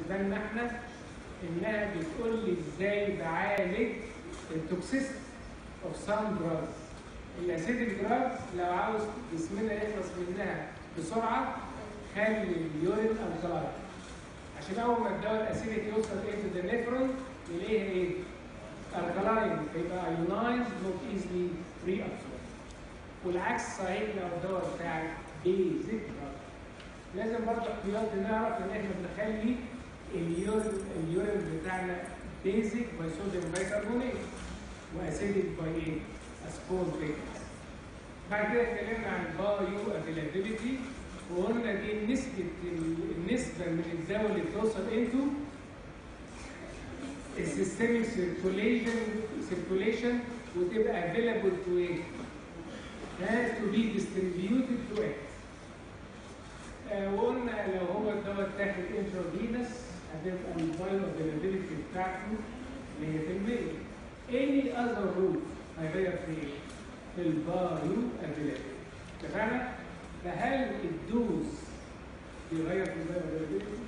بالنسبه لنا احنا انها بتقول لي ازاي بعالج التوكسيست اوف سام دراج الاسيدك دراج لو عاوز جسمنا يخلص منها بسرعه خلي اليورين الكلاين عشان اول ما الدواء الاسيدك يوصل into the nephron يلاقيها ايه؟ الكلاين فيبقى ايونايز نوت ايزلي ري ابسورب والعكس صحيح لو الدواء بتاعك بيزك دراج لازم برضه احتياط نعرف ان احنا بنخلي اليورين اليورين بتاعنا بيزك باي صوديوم بايكربونات واسيدك باي ايه؟ اسبون بيكس بعد كده اتكلمنا عن بايو افيلابيلتي وقلنا دي نسبة النسبة من الدواء اللي بتوصل انتو السيستميك سيركوليشن سيركوليشن وتبقى افيلابل تو ايه؟ has to be distributed to it. آه وقلنا لو هو الدواء اتاخد انترافينس هتبقى البايو افيلابيلتي بتاعته 100%. Any other route هيغير في ايه؟ في البايو افيلابيلتي. اتفقنا؟ فهل الدوز بيغير في البايو افيلابيلتي؟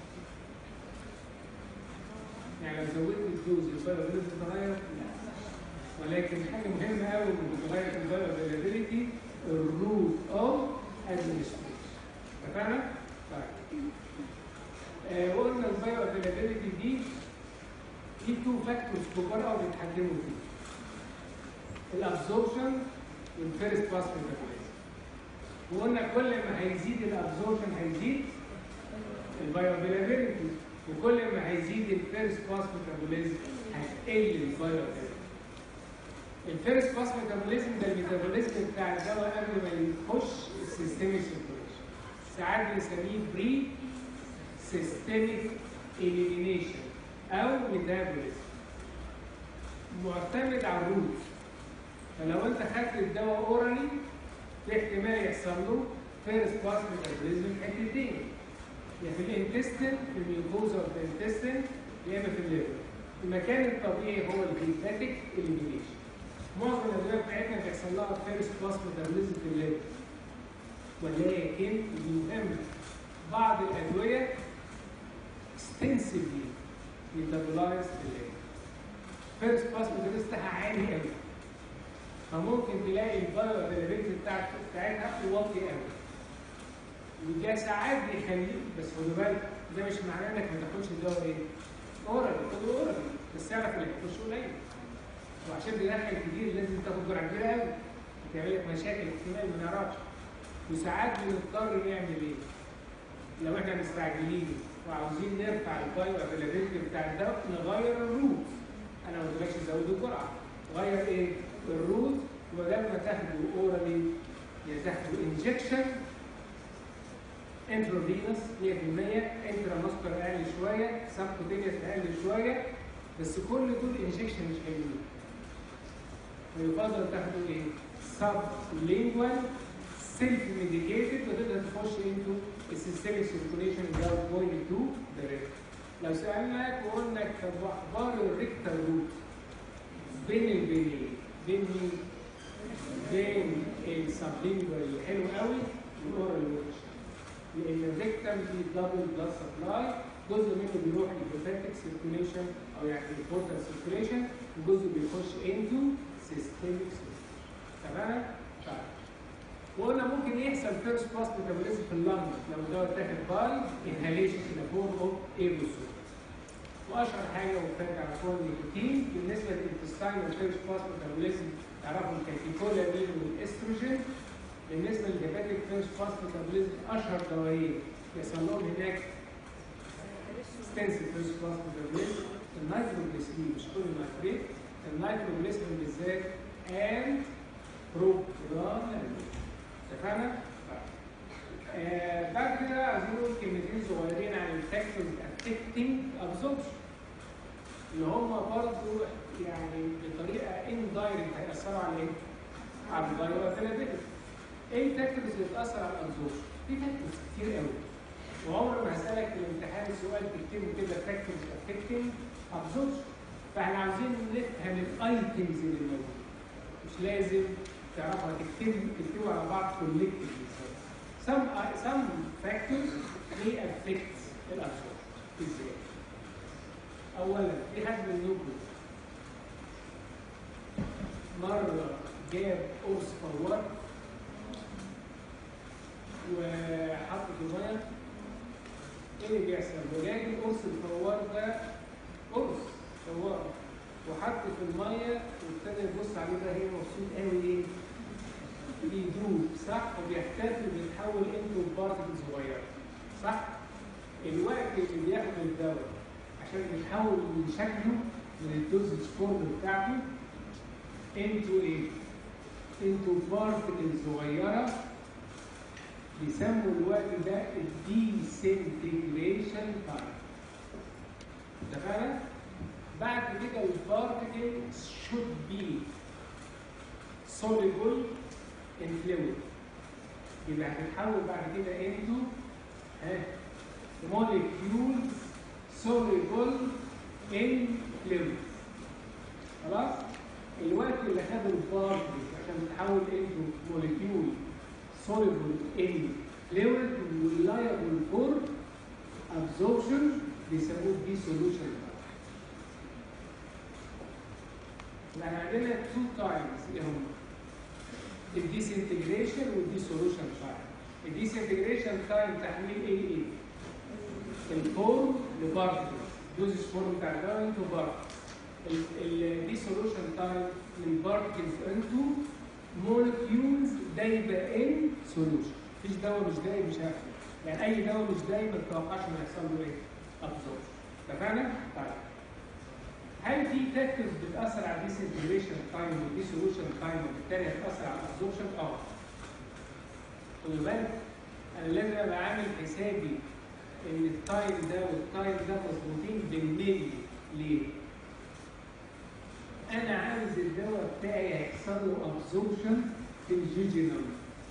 يعني لو زودت الدوز البايو افيلابيلتي تتغير؟ لا. ولكن حاجه مهمه قوي اللي بتغير في البايو افيلابيلتي الروت اوف ادمنستريشن. اتفقنا؟ طيب. آه وقلنا البايو افيلابيلتي دي في تو فاكتورز كبار قوي بيتحكموا فيه. الابزوربشن والفيرست باس ميتابوليزم. وقلنا كل ما هيزيد الابزوربشن هيزيد البايو افيلابيلتي وكل ما هيزيد الفيرست باس ميتابوليزم هتقل البايو افيلابيلتي. الفيرست باس ميتابوليزم ده الميتابوليزم بتاع الدواء قبل ما يخش السيستميك سيركوليشن. ساعات بنسميه بري سيستميك اليمينيشن او ميتابوليزم. معتمد على الروت. فلو انت خدت الدواء اورالي في احتمال يحصل له فيرست باس ميتابوليزم في حتتين. يا في الانتستين في الميوكوزا اوف الانتستين يا اما في الليفر. المكان الطبيعي هو الهيباتيك اليمينيشن. معظم الادويه بتاعتنا بيحصل لها فيرست باس ميتابوليزم في الليفر. ولكن المهم بعض الادويه extensively ميتابولايز في الليفر. فيرست باس ميتابوليزم بتاعها عالي قوي. فممكن تلاقي البايو افيلابيلتي بتاعتها بتاعتها واطي قوي. وده ساعات بيخليك بس خدوا بالك ده مش معناه انك ما تاخدش الدواء ايه؟ اورالي خده اورالي بس اعرف انك تخش قليل. وعشان تدخل كتير لازم تاخد جرعه كبيره قوي. هتعمل لك مشاكل احتمال ما نعرفش. وساعات بنضطر نعمل ايه؟ لو احنا مستعجلين وعاوزين نرفع البايو افيلابيلتي بتاع الدواء نغير الروت. انا ما قلتلكش زود الجرعه. غير ايه؟ الروت ولما تاخده اورالي يا تاخده انجكشن انترافينوس 100% انتراماسكر اقل شويه سبكوتينيوس اقل شويه بس كل دول انجكشن مش حلوين. فيفضل تاخده ايه؟ سب لينجوال سيلف ميديكيتد وتقدر تخش انتو السيستميك سيركوليشن without going to the rectum. لو سالناك وقلنا طب اخبار الريكتال روت بين البنين بين مين؟ بين السبلينجوال الحلو قوي والاورال وحش. لان الريكتم دي دبل بلس سبلاي جزء منه بيروح للهيباتيك سيركوليشن او يعني البورتال سيركوليشن وجزء بيخش انتو سيستميك تمام؟ طيب وقلنا ممكن يحصل فيرست باس ميتابوليزم في اللنج لو الدواء اتاخد باي انهاليشن ان فورم اوف ايروسول واشهر حاجه وفاكر على فوق النيكوتين بالنسبه للانتستاين فيرست باس ميتابوليزم تعرفوا الكاتيكولامين والاستروجين بالنسبه للهيباتيك فيرست باس ميتابوليزم اشهر دوايين يحصل لهم هناك ستنسل فيرست باس ميتابوليزم النيتروجليسرين مش كل النيتريت النيتروجليسرين بالذات and بروبرانالين اتفقنا؟ آه بعد كده عايزين نقول كلمتين صغيرين عن الفاكتورز افكتنج ابزوربشن اللي هم برضه يعني بطريقه اندايركت هيأثروا على ايه؟ على البايو افيلابيلتي. ايه الفاكتورز اللي بتأثر على الابزوربشن؟ في فاكتورز كتير قوي وعمر ما هسألك في الامتحان سؤال تكتبه كده فاكتورز افكتنج ابزوربشن فاحنا عاوزين نفهم الايتمز اللي موجوده مش لازم تعرفها تكتبوا تكتبوا على بعض collectively some some factors may affect الابزوربشن ازاي؟ اولا في حد منكم مره جاب قرص فوار وحط في الميه ايه اللي بيحصل؟ وجاي القرص الفوار ده قرص فوار وحط في الميه وابتدى يبص عليه ده هي مبسوط قوي ايه؟ بيدوب صح؟ وبيحتفل بيتحول انتو بارتكل صغيره صح؟ الوقت اللي بياخد الدواء عشان يتحول من شكله من الدوزج فورم بتاعته انتو ايه؟ انتو بارتكل صغيره بيسموا الوقت ده الديسنتجريشن تايم اتفقنا؟ بعد كده البارتكل should be soluble in fluid يبقى هتتحول بعد كده انتو ها molecules soluble in fluid خلاص؟ الوقت اللي خده البارتكل عشان تتحول انتو molecule soluble in fluid reliable for absorption بيسموه dissolution يعني عندنا تو تايمز اللي هم الديسنتجريشن والديسولوشن تايم الديسنتجريشن تايم تحويل ايه لايه؟ الفورم لبارتكل دوزج فورم بتاع الدواء انتو بارتكل الديسولوشن تايم من بارتكلز انتو مولكيولز دايبه ان سولوشن مفيش دواء مش دايب مش هيحصل يعني اي دواء مش دايب ما تتوقعش انه يحصل له ايه؟ ابزوربشن اتفقنا؟ طيب هل في فاكتورز بتاثر على الديسنتجريشن تايم والديسولوشن تايم وبالتالي هتاثر على الابزوربشن؟ اه. خدوا بالك انا لازم ابقى عامل حسابي ان التايم ده والتايم ده مظبوطين بالملي ليه؟ انا عاوز الدواء بتاعي هيحصل له ابزوربشن في الجيجينال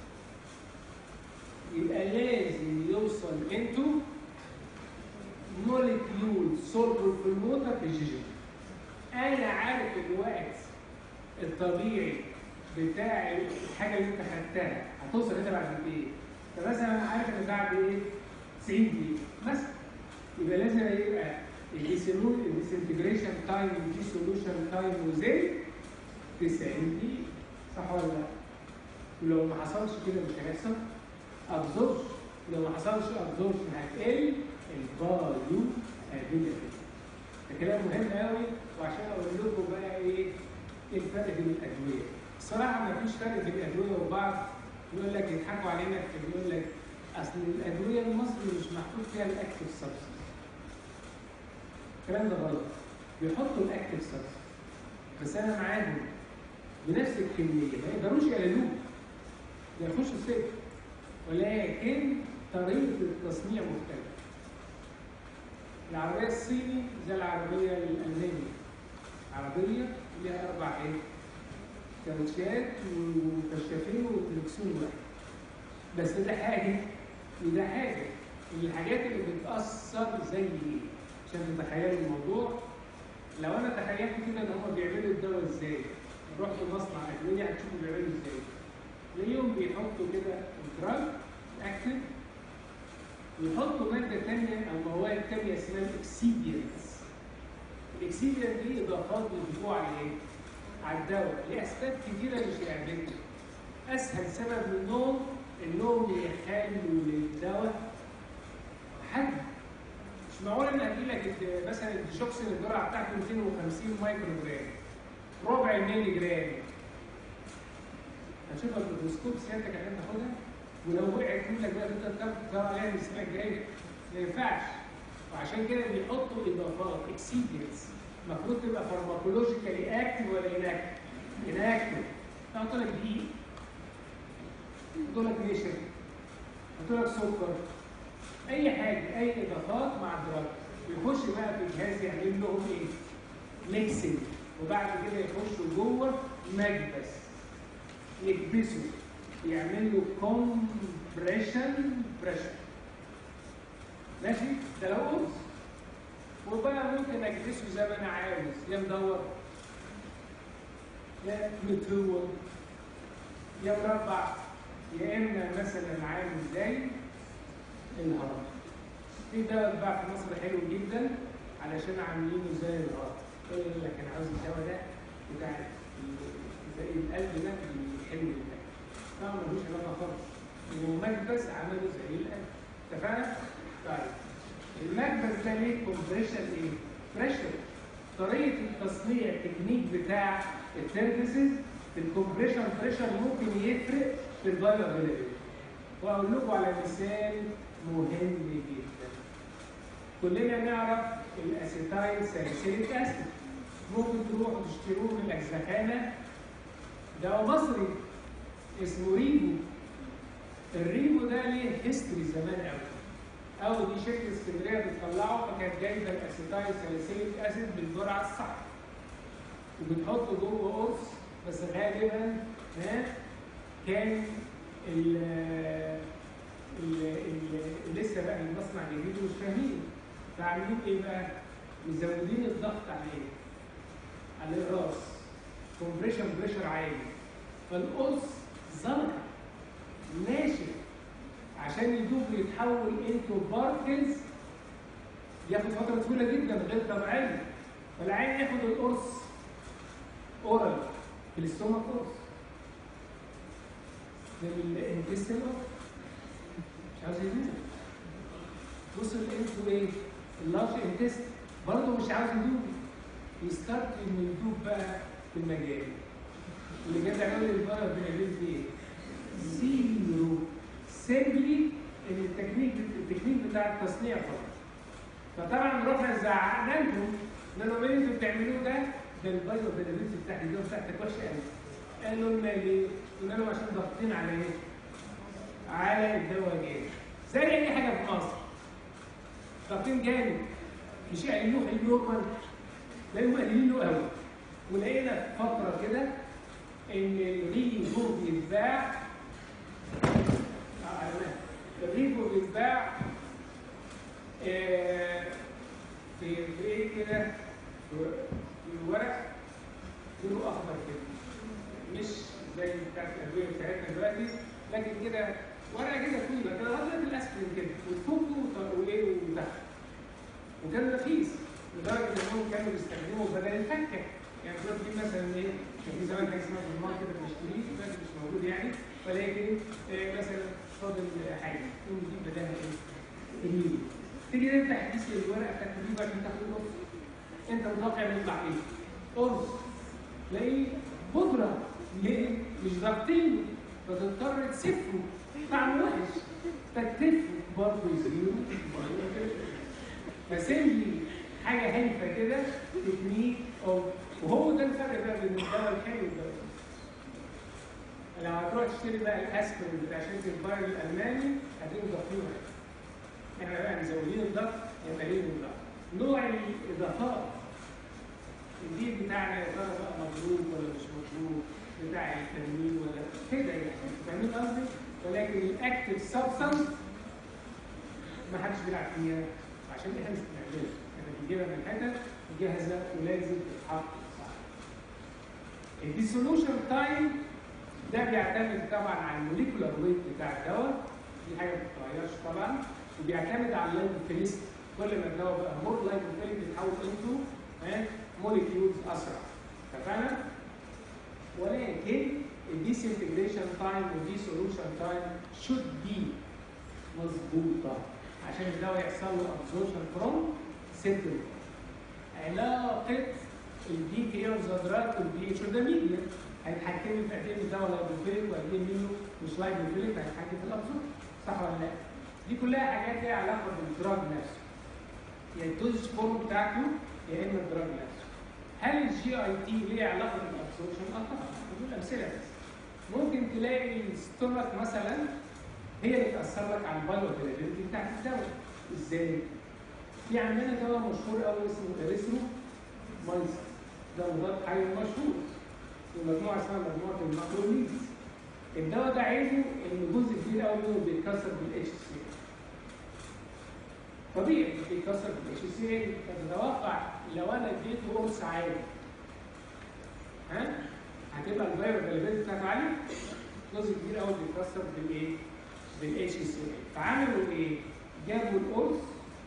يبقى لازم يوصل انتو موليكيول سولفر في الموتر في الجيجينال انا عارف الوقت الطبيعي بتاع الحاجه اللي انت خدتها هتوصل هنا بعد قد ايه؟ فمثلا انا عارف ان بعد ايه؟ 90 دقيقه مثلا يبقى لازم يبقى الديسنتجريشن تايم والديسولوشن تايم وزي 90 دقيقه صح ولا لا؟ ولو ما حصلش كده مش هيحصل ابزوربشن لو ما حصلش ابزوربشن هتقل الفاليو ابيلتي ده كلام مهم قوي وعشان اقول لكم بقى ايه ايه الفرق بين الادويه الصراحه ما فيش فرق بين الادويه وبعض يقول لك يضحكوا علينا في يقول لك اصل الادويه المصري مش محطوط فيها الاكتف سبستنس الكلام ده غلط بيحطوا الاكتف سبستنس بس انا معاهم بنفس الكميه ما يقدروش يقللوه ده يخشوا السجن ولكن طريقه التصنيع مختلفه العربية الصيني زي العربية الألمانية عربية ليها أربع إيه؟ كاوتشات وكشافين ودركسون واحد بس ده حاجة وده حاجة الحاجات اللي بتأثر زي إيه؟ عشان تتخيلوا الموضوع لو أنا تخيلت كده إن هم بيعملوا الدواء إزاي؟ رحت مصنع أدوية هتشوفوا بيعملوا إزاي؟ تلاقيهم بيحطوا كده دراج أكتف ويحطوا مادة تانية أو مواد تانية اسمها الإكسيديانتس. الإكسيديانت دي إضافات بيضيفوها على إيه؟ على الدواء لأسباب كتيرة مش هيعملها. أسهل سبب منهم إنهم يخلوا للدواء حجم. مش معقول إن أجي لك مثلا الديشوكسين الجرعة بتاعته 250 مايكرو جرام. ربع مللي جرام. هتشوفها بالميكروسكوب سيادتك عشان تاخدها ولو وقعت منك بقى انت تدور عليها الاسبوع الجاي ما ينفعش وعشان كده بيحطوا اضافات اكسيدينتس المفروض تبقى فارماكولوجيكالي اكتف ولا اناكتف؟ اناكتف يحطوا لك دقيق يحطوا لك نشا يحطوا لك سكر اي حاجه اي اضافات مع الدراج يخش بقى في الجهاز يعمل لهم ايه؟ ميكسنج وبعد كده يخشوا جوه مكبس يكبسوا يعمل له كومبريشن بريشر ماشي ده لو قرص وبقى ممكن اجلسه زي ما انا عاوز يا مدور يا مترول يا مربع يا اما مثلا عامل زي الهرم في دواء اتباع في مصر حلو جدا علشان عاملينه زي الغلط يقول لك انا عاوز الدواء ده بتاع ال- زي القلب ده الحلو ده طبعا ملوش علاقه خالص المكبس عمله زي القلب اتفقنا؟ طيب المكبس ده ليه كومبريشن ايه؟ بريشر طريقه التصنيع التكنيك بتاع التركيزز في الكومبريشن بريشر ممكن يفرق في البايو افيلابيلتي واقول لكم على مثال مهم جدا كلنا نعرف الاسيتايل ساليسيليك اسيد ممكن تروحوا تشتروه من الاجزخانه ده مصري اسمه ريبو الريبو ده ليه هيستوري زمان قوي او دي شركه اسكندريه بتطلعه فكانت جايبه الاسيتايل ساليسيليك اسيد بالجرعه الصح وبتحطه جوه قرص بس غالبا ها كان ال ال- ال- لسه بقى المصنع الجديد مش فاهمين فعاملين ايه بقى؟ مزودين الضغط عليه على الراس كومبريشن بريشر عالي فالقرص زلط ناشف عشان يدوب يتحول انتو باركلز ياخد فتره طويله جدا غير طبيعيه فالعين ياخد القرص اورال في الاستومك قرص في الانتستين مش عاوز يدوب وصل انتو ايه؟ اللارج انتست برضه مش عاوز يدوب يستارت انه يدوب بقى في المجال اللي جاب يعمل لي البقره بنعمل ايه؟ زيرو سيمبلي ان التكنيك التكنيك بتاع التصنيع فقط فطبعا رحنا زعقنا لهم قلنا لهم ايه اللي انتوا بتعملوه ده؟ ده البايو افيلابيلتي بتاعتي الجو بتاعتك وحشه قوي قالوا لنا ليه؟ قلنا لهم عشان ضاغطين على ايه؟ على الدواء جامد زي اي حاجه في مصر ضاغطين جامد مش قايلينه خليه نورمال لا هم قايلينه قوي ولقينا في فتره كده ان الريبو بيتباع آه، أعلناه. الريبو بيتباع آه، في في ايه كده في في ورق لونه اخضر كده مش زي بتاعت الادويه بتاعتنا دلوقتي لكن كده ورقه كده طويله كده غير الاسبرين كده وتفكه وت- وايه وتحت وكان رخيص لدرجه انهم كانوا بيستخدموا بدل الفكه يعني كنت تجيب مثلا ايه كان في زمان حاجه اسمها ضمان كده بنشتريه دلوقتي مش موجود يعني ولكن آه مثلا فاضل حاجه تقوم تجيب بدلها ايه؟ النيل تيجي تفتح كيس الورقه بتاعت النيل عشان تاخد نص انت متوقع انه يطلع ايه؟ قرص تلاقيه بودره ليه؟ مش ضاغطينه فتضطر تسفه طعمه وحش تكتفه برضه يزيرو فسيمبلي حاجه هايفه كده تكنيك او وهو ده الفرق بقى بين الدواء الحلو والدواء لو هتروح تشتري بقى الاسبرين بتاع شركه الباير الالماني هتلاقيه ضغطين احنا بقى مزودين الضغط يبقى قليل الضغط نوع الاضافات الدين بتاعنا يا ترى بقى مضروب ولا مش مضروب بتاع التنميل ولا كده يعني فاهمين قصدي؟ ولكن الاكتف سبستانس ما حدش بيلعب فيها عشان احنا مش بنعملها احنا بنجيبها من حته جاهزه ولازم تتحط صح. الديسولوشن تايم ده بيعتمد طبعا على الموليكولار ويت بتاع الدواء دي حاجه ما بتتغيرش طبعا وبيعتمد على اللايبوفيليست كل ما الدواء بقى مور لايبوفيليك بيتحول انتو موليكيولز اسرع اتفقنا؟ ولكن الديسنتجريشن تايم والديسولوشن تايم should be مظبوطه عشان الدواء يحصل له ابزوربشن فروم سيتل علاقه الدي كي اوف ذا دراج والدي اتش ده ميديا هيتحكم في قد ايه الدواء لايبوفيليك وقد ايه منه مش لايبوفيليك هيتحكم في الابزوربشن صح ولا لا؟ دي كلها حاجات ليها علاقه بالدراج نفسه يا الدوز فورم بتاعته يا اما الدراج نفسه هل الجي اي تي ليه علاقه بالابسوربشن؟ اه طبعا دول امثله بس ممكن تلاقي الستومك مثلا هي اللي تاثر لك على البايو افيلابيلتي بتاعت الدواء ازاي؟ في عندنا دواء مشهور قوي اسمه اريثرو مايسر ده مضاد حيوي مشهور ومجموعه اسمها مجموعه الماكروليز الدواء ده عيبه ان جزء كبير قوي منه بيتكسر بالاتش سي طبيعي بيتكسر بالاتش سي فتتوقع لو انا اديته قرص عالي ها هتبقى الفايروس الفاليبيلتي بتاعته عاليه جزء كبير قوي بيتكسر بالايه؟ بالاتش سي فعملوا ايه؟ جابوا القرص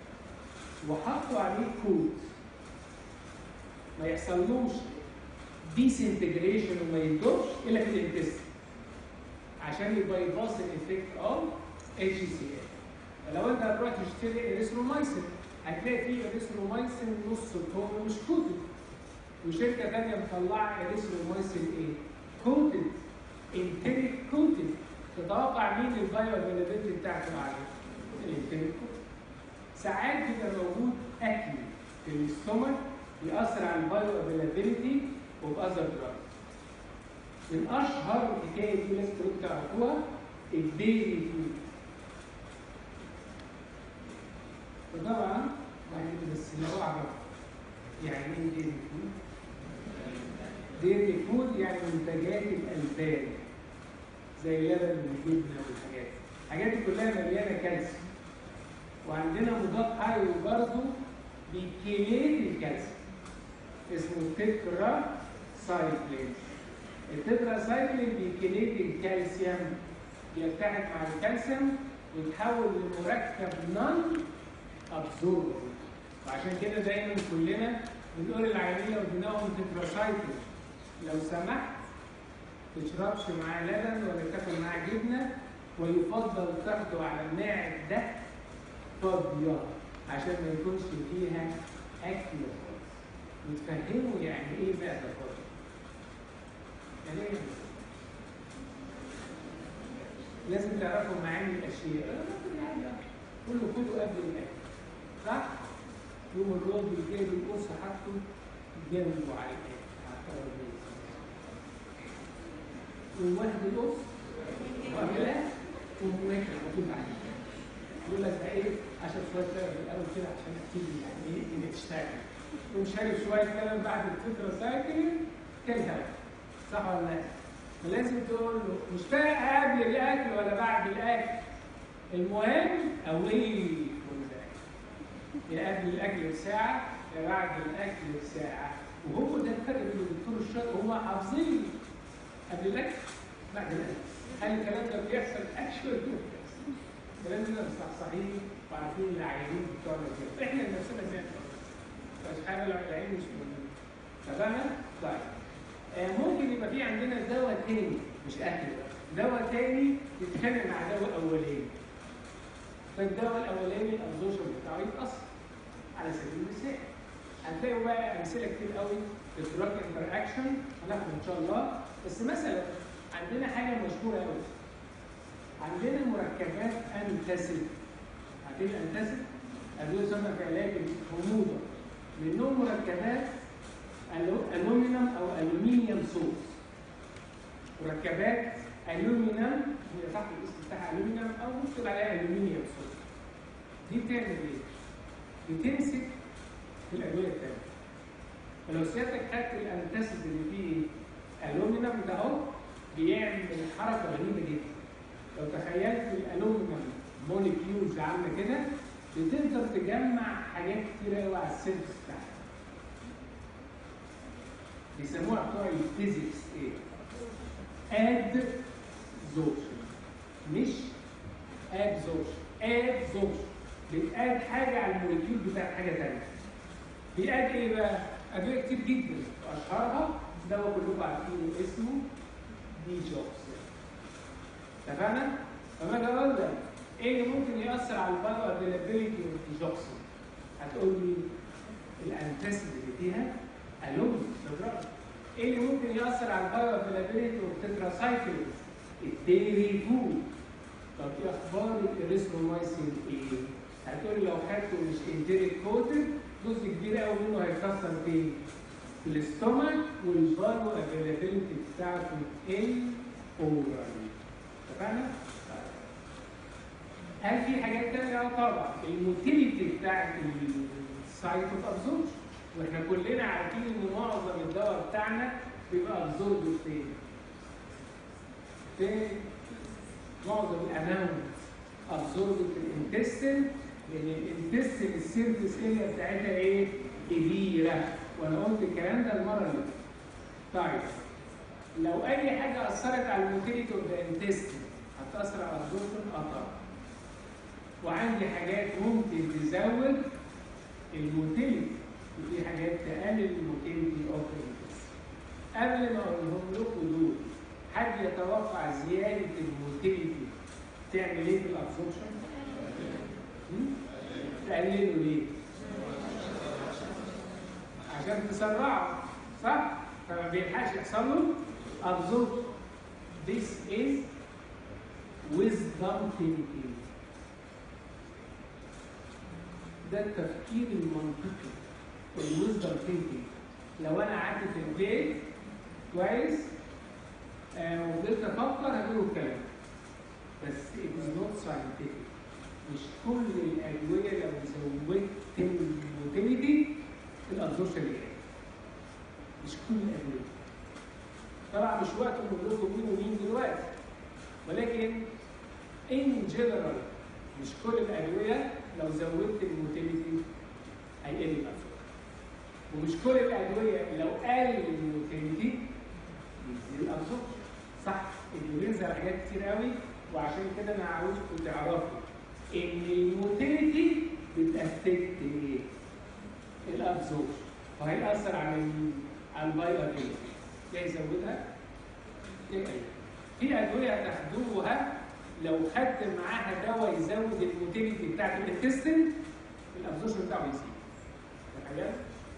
وحطوا عليه كود ما يحصلوش ديسنتجريشن وما يدورش الا في الانتست عشان يبقى يباص الافكت اوف اتش سي ال فلو انت هتروح تشتري اريثرومايسين هتلاقي فيه اريثرومايسين نص كون مش كوتد وشركه ثانيه مطلعه اريثرومايسين ايه؟ كوتد انتريك كوتد تتوقع مين البايو افيلابيلتي بتاعته عليه؟ الانتريك كوتد ساعات بيبقى موجود اكل في الاستومك يأثر على البايو افيلابيلتي اوف اذر دراج من اشهر الحكايه دي لازم تروح تعرفوها الديري فود فطبعا يعني بس لو اعرف يعني ايه ديري فود؟ ديري فود يعني منتجات الالبان زي اللبن والجبنه والحاجات دي. الحاجات دي كلها مليانه كالسيوم وعندنا مضاد حيوي برضه بيكيليت الكالسيوم اسمه تترا سايكلين التترا سايكلين بيكيليت الكالسيوم يلتحق مع الكالسيوم ويتحول لمركب نون ابزوربر وعشان كده دايما كلنا بنقول للعيانين لو اديناهم تترا سايكلين لو سمحت تشربش معاه لبن ولا تاكل معاه جبنه ويفضل تاخده على الماعد ده فاضيه عشان ما يكونش فيها اكل خالص وتفهموا يعني ايه معده فاضيه يعني ايه لازم تعرفوا معاني الاشياء كله كله قبل الاكل صح؟ يوم الراجل جايب القرص حاطه جنبه على الاكل على الترابيزه وواحد القرص وعملها ومواكل موجود عليه يقول لك ده ايه عشان شويه لبن في الاول كده عشان ابتدي يعني ايه انك تشتغل تقوم شارب شويه لبن بعد الفتره سايكل كلها صح ولا لا؟ فلازم تقول له مش فارق قبل الاكل ولا بعد الاكل المهم اولي كل ده يا قبل الاكل بساعه يا بعد الاكل بساعه وهو ده الفرق بين الدكتور الشاطر هم حافظين قبل الاكل بعد الاكل هل الكلام ده بيحصل اكشوال بيحصل الكلام ده مصحصحين وعارفين العيانين بتوعنا كده احنا نفسنا زي مش حاجه العين مش موجوده تمام طيب آه ممكن يبقى في عندنا دواء تاني مش اكل بقى دواء تاني يتخانق مع دواء اولاني فالدواء الاولاني الابزورشن بتاعه يتاثر على سبيل المثال هتلاقوا بقى امثله كتير قوي للدراج انتر اكشن هناخد ان شاء الله بس مثلا عندنا حاجه مشهوره قوي عندنا مركبات انتاسيد عارفين الانتاسيد؟ ادويه يسمى في علاج الحموضه منهم مركبات الومنيوم او الومنيوم صوص مركبات الومنيوم هي صح الاسم بتاعها الومنيوم او مكتوب عليها الومنيوم صوص دي بتعمل ايه؟ بتمسك في الادويه الثانيه فلو سيادتك خدت الانتاسيد اللي فيه الومنيوم ده اهو بيعمل حركه غريبه جدا لو تخيلت الالومنيوم موليكيولز عامله كده بتقدر تجمع حاجات كتير قوي على السيرفس بتاعها بيسموها بتوع الفيزيكس ايه؟ اد زوشن مش ابزورشن ابزورشن بتاد حاجه على الموليكيول بتاع حاجه ثانيه بياد ايه بقى؟ ادويه كتير جدا اشهرها دواء كلكم عارفينه اسمه دي جوبس اتفقنا؟ فما اجي اقول لك ايه اللي ممكن ياثر على البايو افيلابيلتي والديجوكسين؟ هتقول لي الانتاسيد اللي فيها الومنيوم بالرغم ايه اللي ممكن ياثر على البايو افيلابيلتي والتتراسايكلين؟ الديري فود طب ايه اخبار الاريثرومايسين ايه؟ هتقول لي لو خدته مش انتريك كوتد جزء كبير قوي منه هيتكسر فين؟ في الاستومك والبايو افيلابيلتي بتاعته تقل اورالي اتفقنا؟ هل في حاجات تانية؟ اه طبعا الموتيليتي بتاعت السايت اوف ابزوربشن واحنا كلنا عارفين ان معظم الدواء بتاعنا بيبقى ابزورب فين؟ فين؟ معظم الاماونت ابزورب في الانتستين لان الانتستين السيرفيس اريا بتاعتها ايه؟ كبيره وانا قلت الكلام ده المره اللي فاتت. طيب لو اي حاجه اثرت على الموتيليتي اوف ذا انتستين هتاثر على الابزوربشن؟ اه طبعا. وعندي حاجات ممكن تزود الموتيليتي وفي حاجات تقلل الموتيليتي اوف قبل ما اقولهم لكم دول حد يتوقع زياده الموتيليتي تعمل ايه في الابسوربشن؟ تقلله ليه؟ عشان تسرعه صح؟ فما بيلحقش يحصل له absorption. This is wisdom thinking. ده التفكير المنطقي الويزدم ثينكينج لو انا قعدت في البيت كويس آه وفضلت افكر هقول الكلام بس it is not scientific مش كل الادويه لو زودت الموتيليتي الابزوربشن يقل مش كل الادويه طبعا مش وقت نقول لكم مين ومين دلوقتي ولكن ان جنرال مش كل الادويه لو زودت الموتيليتي هيقل الابزوربشن ومش كل الادويه لو قل الموتيليتي بيزيد الابزوربشن صح اللي بينزل حاجات كتير قوي وعشان كده انا عاوزكم تعرفوا ان الموتيليتي بتأفكت ايه؟ الابزوربشن وهيأثر على ال على البايوتيليتي يا يزودها يا يقلل في ادويه هتاخدوها لو خدت معاها دواء يزود الموتيليتي بتاعت الانتستين الابزوربشن بتاعه يزيد تخيل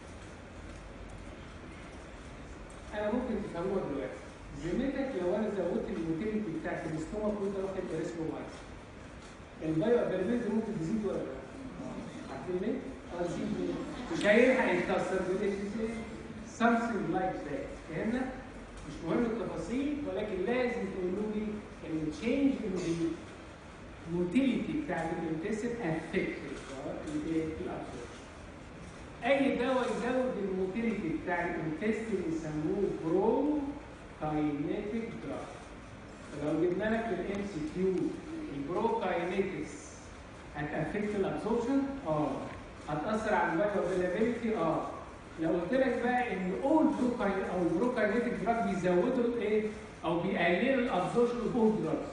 انا ممكن تفهموها دلوقتي ذمتك لو انا زودت الموتيليتي بتاعت الاستومك وانت واخد اريثرومايس البايو افيلابيلتي ممكن تزيد ولا لا؟ عارفين ليه؟ اه تزيد ليه؟ مش هيلحق يتكسر بالايه؟ something like that فهمنا؟ مش مهم التفاصيل ولكن لازم تقولوا لي ان التشينج ان الموتيليتي بتاعت الانتستين افكتد الابسوربشن اي دواء يزود الموتيليتي بتاع الانتستين يسموه برو كاينيتيك دراج فلو جبنا لك في الام سي كيو البرو كاينيتكس هتافكت الابسوربشن اه هتاثر على البايو افيلابيلتي اه لو قلت لك بقى ان اول برو او البرو كاينيتيك دراج بيزودوا الايه او بيقللوا الابسوربشن اوف اول دراجز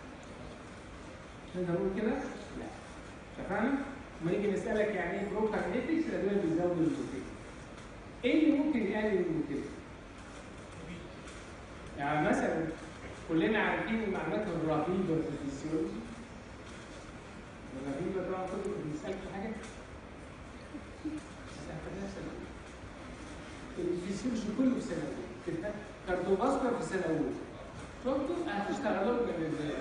نقدر نقول كده؟ لا اتفقنا؟ لما نيجي نسالك يعني ايه برو كاينيتكس الادويه بتزود الموتيل ايه اللي ممكن يقلل الموتيل؟ يعني مثلا كلنا عارفين المعلومات الرهيبه في الفسيولوجي الرهيبه طبعا كله بيسالك في حاجه الفسيولوجي كله في سنه اولى كارديوفاسكولار في سنه اولى شفتوا هتشتغلوا لنا ازاي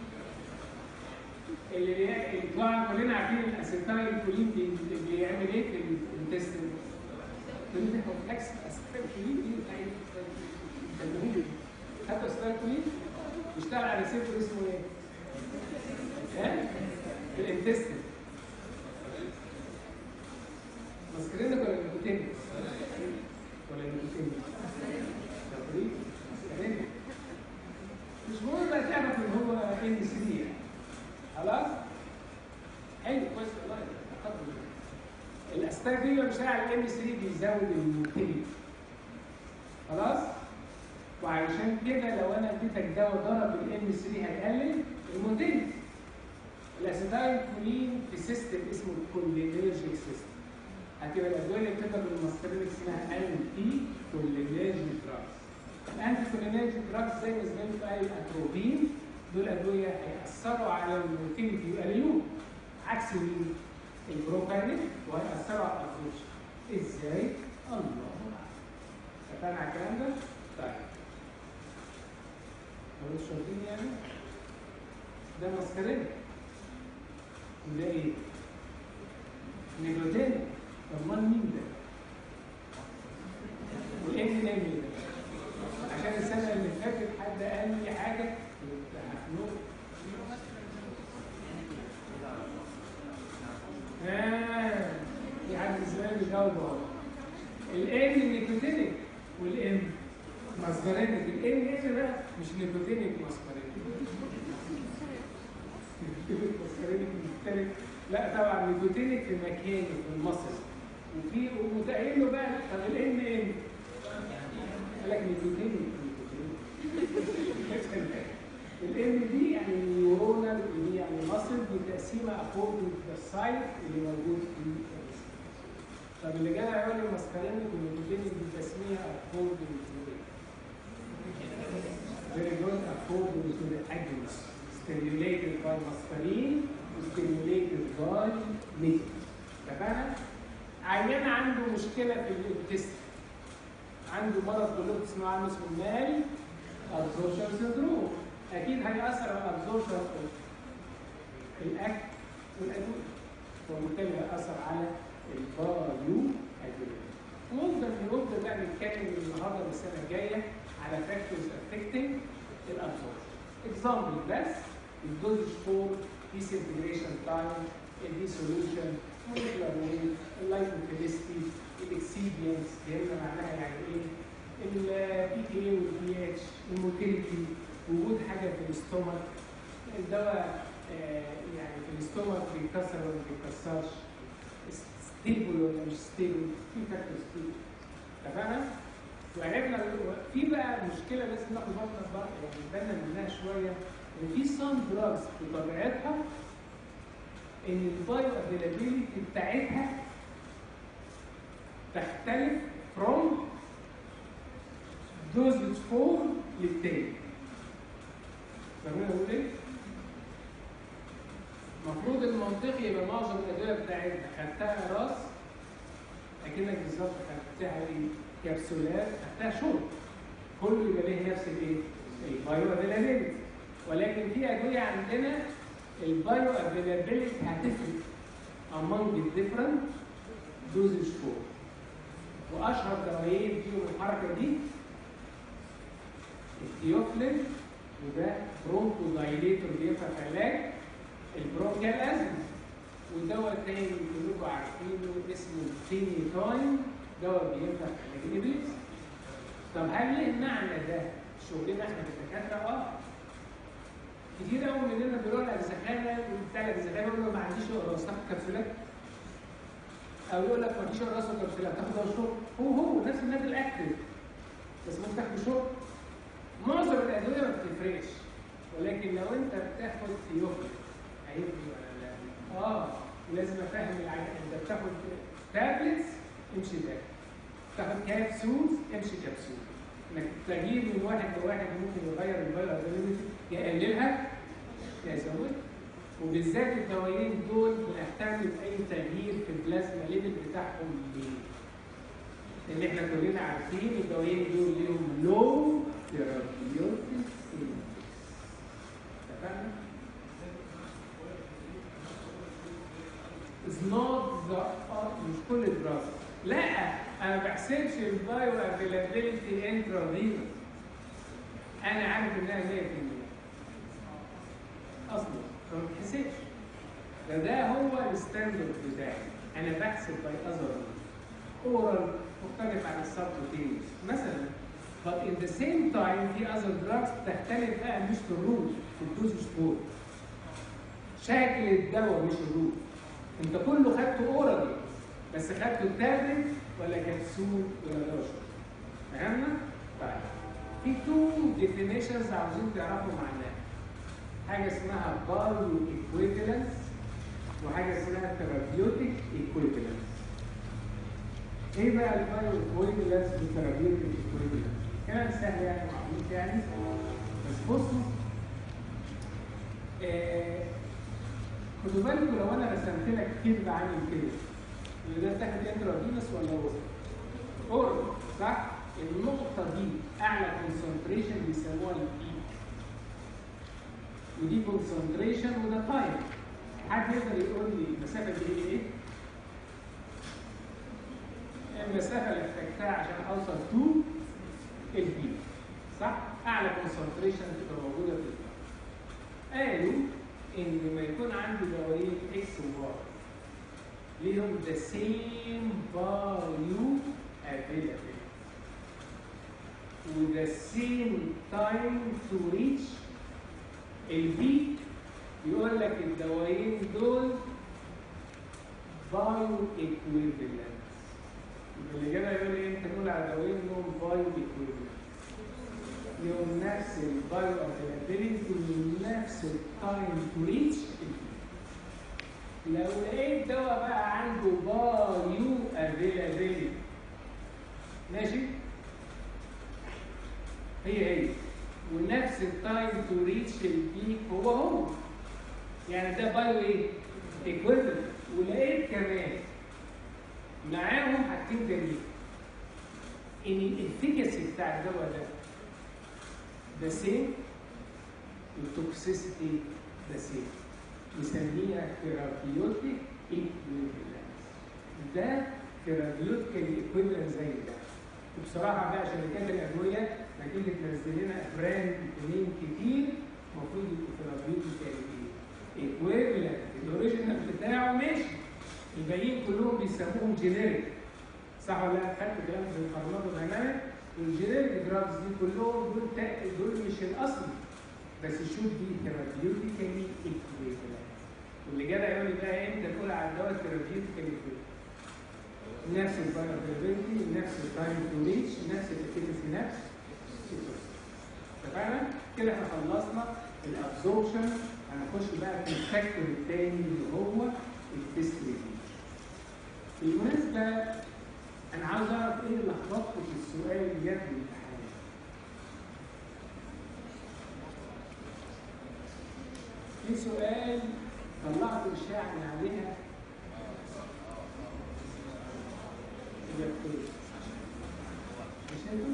اللي اللي طبعا كلنا عارفين الاسيتايل كولين بي- بيعمل ايه في الانتستين كلنا كومبلكس اسيتايل كولين دي بتاعت حتى اسيتايل كولين بيشتغل على ريسيبتور اسمه ايه؟ ها؟ في الانتستين ماسكرينك ولا نيكوتين؟ ولا نيكوتين؟ تقريبا ماسكرينك مش مهم بقى تعرف ان هو ان 3 يعني خلاص؟ حلو كويس والله تقدم الاستاك دي مش على الام 3 بيزود الموتيليتي خلاص؟ وعشان كده لو انا اديتك دواء ضرب الام 3 هيقلل الموتيليتي الاسيتايل كولين في سيستم اسمه الكولينرجيك سيستم هتبقى الادويه اللي بتبقى بالمسكرين اسمها انتي كولينرجيك دراجز الانتي كولينرجيك دراجز زي ما زميلك قال الاتروبين دول ادويه هياثروا على الموتيليتي ويقللوه عكس مين؟ البروكاينيك وهياثروا على الابروش ازاي؟ الله اعلم اتفقنا على الكلام ده؟ طيب مش شاطرين يعني؟ ده مسكرين وده ايه؟ نيكوتين طب امال مين ده؟ وايه اللي نعمل ده؟ عشان السنه اللي فاتت حد قال لي حاجه كنت هخنق آه في حد زمان بيجاوب اهو الام نيكوتينيك والام ماسكارينيك الام ايه بقى مش نيكوتينيك ماسكارينيك ماسكارينيك مختلف لا طبعا نيكوتينيك في مكانه في المصل وفي ومتقايل له بقى طب الام ام قال لك نيكوتينيك نيكوتينيك الام دي يعني نيورونال دي يعني مصل دي تقسيمه اكوردنج ذا سايت اللي موجود في الجسم. stimulated by muscarine stimulated by nicotine اتفقنا؟ عيان عنده مشكله في التست عنده مرض قلوب اسمه عنه اسمه المال ابزورشن سندروم اكيد هيأثر على الابزورشن الاكل والادويه وبالتالي هيأثر على البايو ادويه ونفضل نفضل بقى نتكلم النهارده والسنه الجايه على فاكتورز افكتنج الابزورشن اكزامبل بس الدوزج فور ديسنتجريشن تايم الديسولوشن مولكيولار ويت اللايكوفيليستي الاكسيبينس فهمنا معناها يعني ايه البي كي اي والبي اتش الموتيليتي وجود حاجه في الاستومك الدواء آه، يعني في الاستومك بيكسر ولا ما بيكسرش ستيبل ولا مش ستيبل في فاكتورز كتير اتفقنا؟ وعرفنا في بقى مشكله لازم ناخد بالنا بقى يعني بالنا منها شويه ان في سام دراجز بطبيعتها ان البايو افيلابيلتي بتاعتها تختلف from dosage form للتاني. فاهمين اقول ايه؟ المفروض المنطقي يبقى معظم الادويه بتاعتها خدتها راس اكنك بالظبط خدتها ايه؟ كبسولات خدتها شرب كله يبقى ليه نفس الايه؟ البايو افيلابيلتي ولكن في ادويه عندنا البايو افيلابيلتي هتفرق among the different dosage form واشهر دوايين فيهم الحركه دي الثيوفلين وده برونكو دايليتور بينفع في علاج البرونكيال ازمه ودواء تاني كلكم عارفينه اسمه الفينيتاين دواء بينفع في علاج الابليس طب هل ليه المعنى ده شغلنا احنا كدكاتره اه كتير قوي مننا بيروح للزخانه بتاع الزخانه يقول له ما عنديش اقراص تاخد كبسولات او يقول لك ما فيش اقراص ولا كبسولات تاخد شرب هو هو نفس النادي الاكتف بس ممكن تاخد شرب معظم الادويه ما بتفرقش ولكن لو انت بتاخد ثيوفيل هيفرق ولا لا؟ اه لازم افهم العيان انت بتاخد تابلتس امشي ده تاخد كابسولز امشي كبسول انك تغيير من واحد لواحد ممكن يغير الفيروس يقللها يزود وبالذات الدوايين دول بنهتم باي تغيير في البلازما ليفل بتاعهم ليه؟ لان احنا كلنا عارفين الدوايين دول ليهم لو ثيرابيوتيك اتفقنا؟ is not the مش كل الدراسه لا انا ما بحسبش البايو افيلابيلتي انترافينوس انا عارف انها 100% اصلا فما بتحسبش ده ده هو الستاندرد بتاعي انا بحسب باي اذر اورال مختلف عن السبكوتينيوس مثلا but in the same time في other drugs بتختلف بقى مش في الروت في الدوز سكور شكل الدواء مش الروت انت كله خدته اورالي بس خدته تابلت ولا كبسول ولا دواء فهمنا؟ طيب في تو ديفينيشنز عاوزين تعرفوا معناها حاجه اسمها بايو ايكويفالنس وحاجه اسمها ثيرابيوتيك ايكويفالنس ايه بقى البايو ايكويفالنس والثيرابيوتيك ايكويفالنس كلام سهل يعني معروف يعني بس بصوا آه خدوا بالكم لو انا رسمت لك كيرف عامل كده اللي ده تحت انترافينوس ولا وسط؟ اورال صح؟ النقطة دي أعلى كونسنتريشن بيسموها البيك ودي كونسنتريشن وده تايم حد يقدر يقول لي المسافة دي ايه؟ المسافة اللي احتاجتها عشان أوصل تو البيك صح؟ أعلى كونسنتريشن بتبقى موجودة في البيك قالوا إن لما يكون عندي دوايين إكس وواي ليهم the same value available with the same time to reach البيك يقول لك الدوايين دول بايو ايكويفالنت اللي جاي يقول لي انت تقول على دوايين لهم بايو ايكويفالنت لهم نفس البايو افيلابيلتي ونفس التايم تو ريتش لو لقيت دواء بقى عنده بايو افيلابيلتي ماشي هي هي ونفس ونفس التايم تو ريتش البيك هو هو يعني ده بايو ايه؟ ايكويفالنت ولقيت كمان معاهم حاجتين جميل ان الافيكاسي بتاع الدواء ده ده سيم والتوكسيسيتي ده سيم نسميها ثيرابيوتيك ايكويفالنس ده ثيرابيوتيك ايكويفالنس زي ده وبصراحه بقى شركات الادويه لما تيجي تنزل لنا براند اثنين كتير المفروض يبقوا ثيرابيوتيك ايكويفالنت الاوريجينال بتاعه ماشي الباقيين كلهم بيسموهم جينيريك صح ولا لا؟ خدت كلام في الفارماكودايناميك الجينيريك دراجز دي كلهم دول تا- دول مش الاصلي بس شوف دي ثيرابيوتيكالي ايكويفالنت واللي جدع يقول لي بقى امتى تقول على الدواء ثيرابيوتيكالي ايكويفالنت نفس الفايرابيلتي نفس التايم تو ريتش نفس الافيكاسي نفس اتفقنا؟ كده احنا خلصنا الابزوربشن هنخش بقى في الفاكتور الثاني اللي هو الديستريبيوشن. بالمناسبه انا عاوز اعرف ايه اللي لخبطكم في السؤال اللي جاب في الامتحان. في سؤال طلعت اشاعه من عليها إجابتين. مش انتوا؟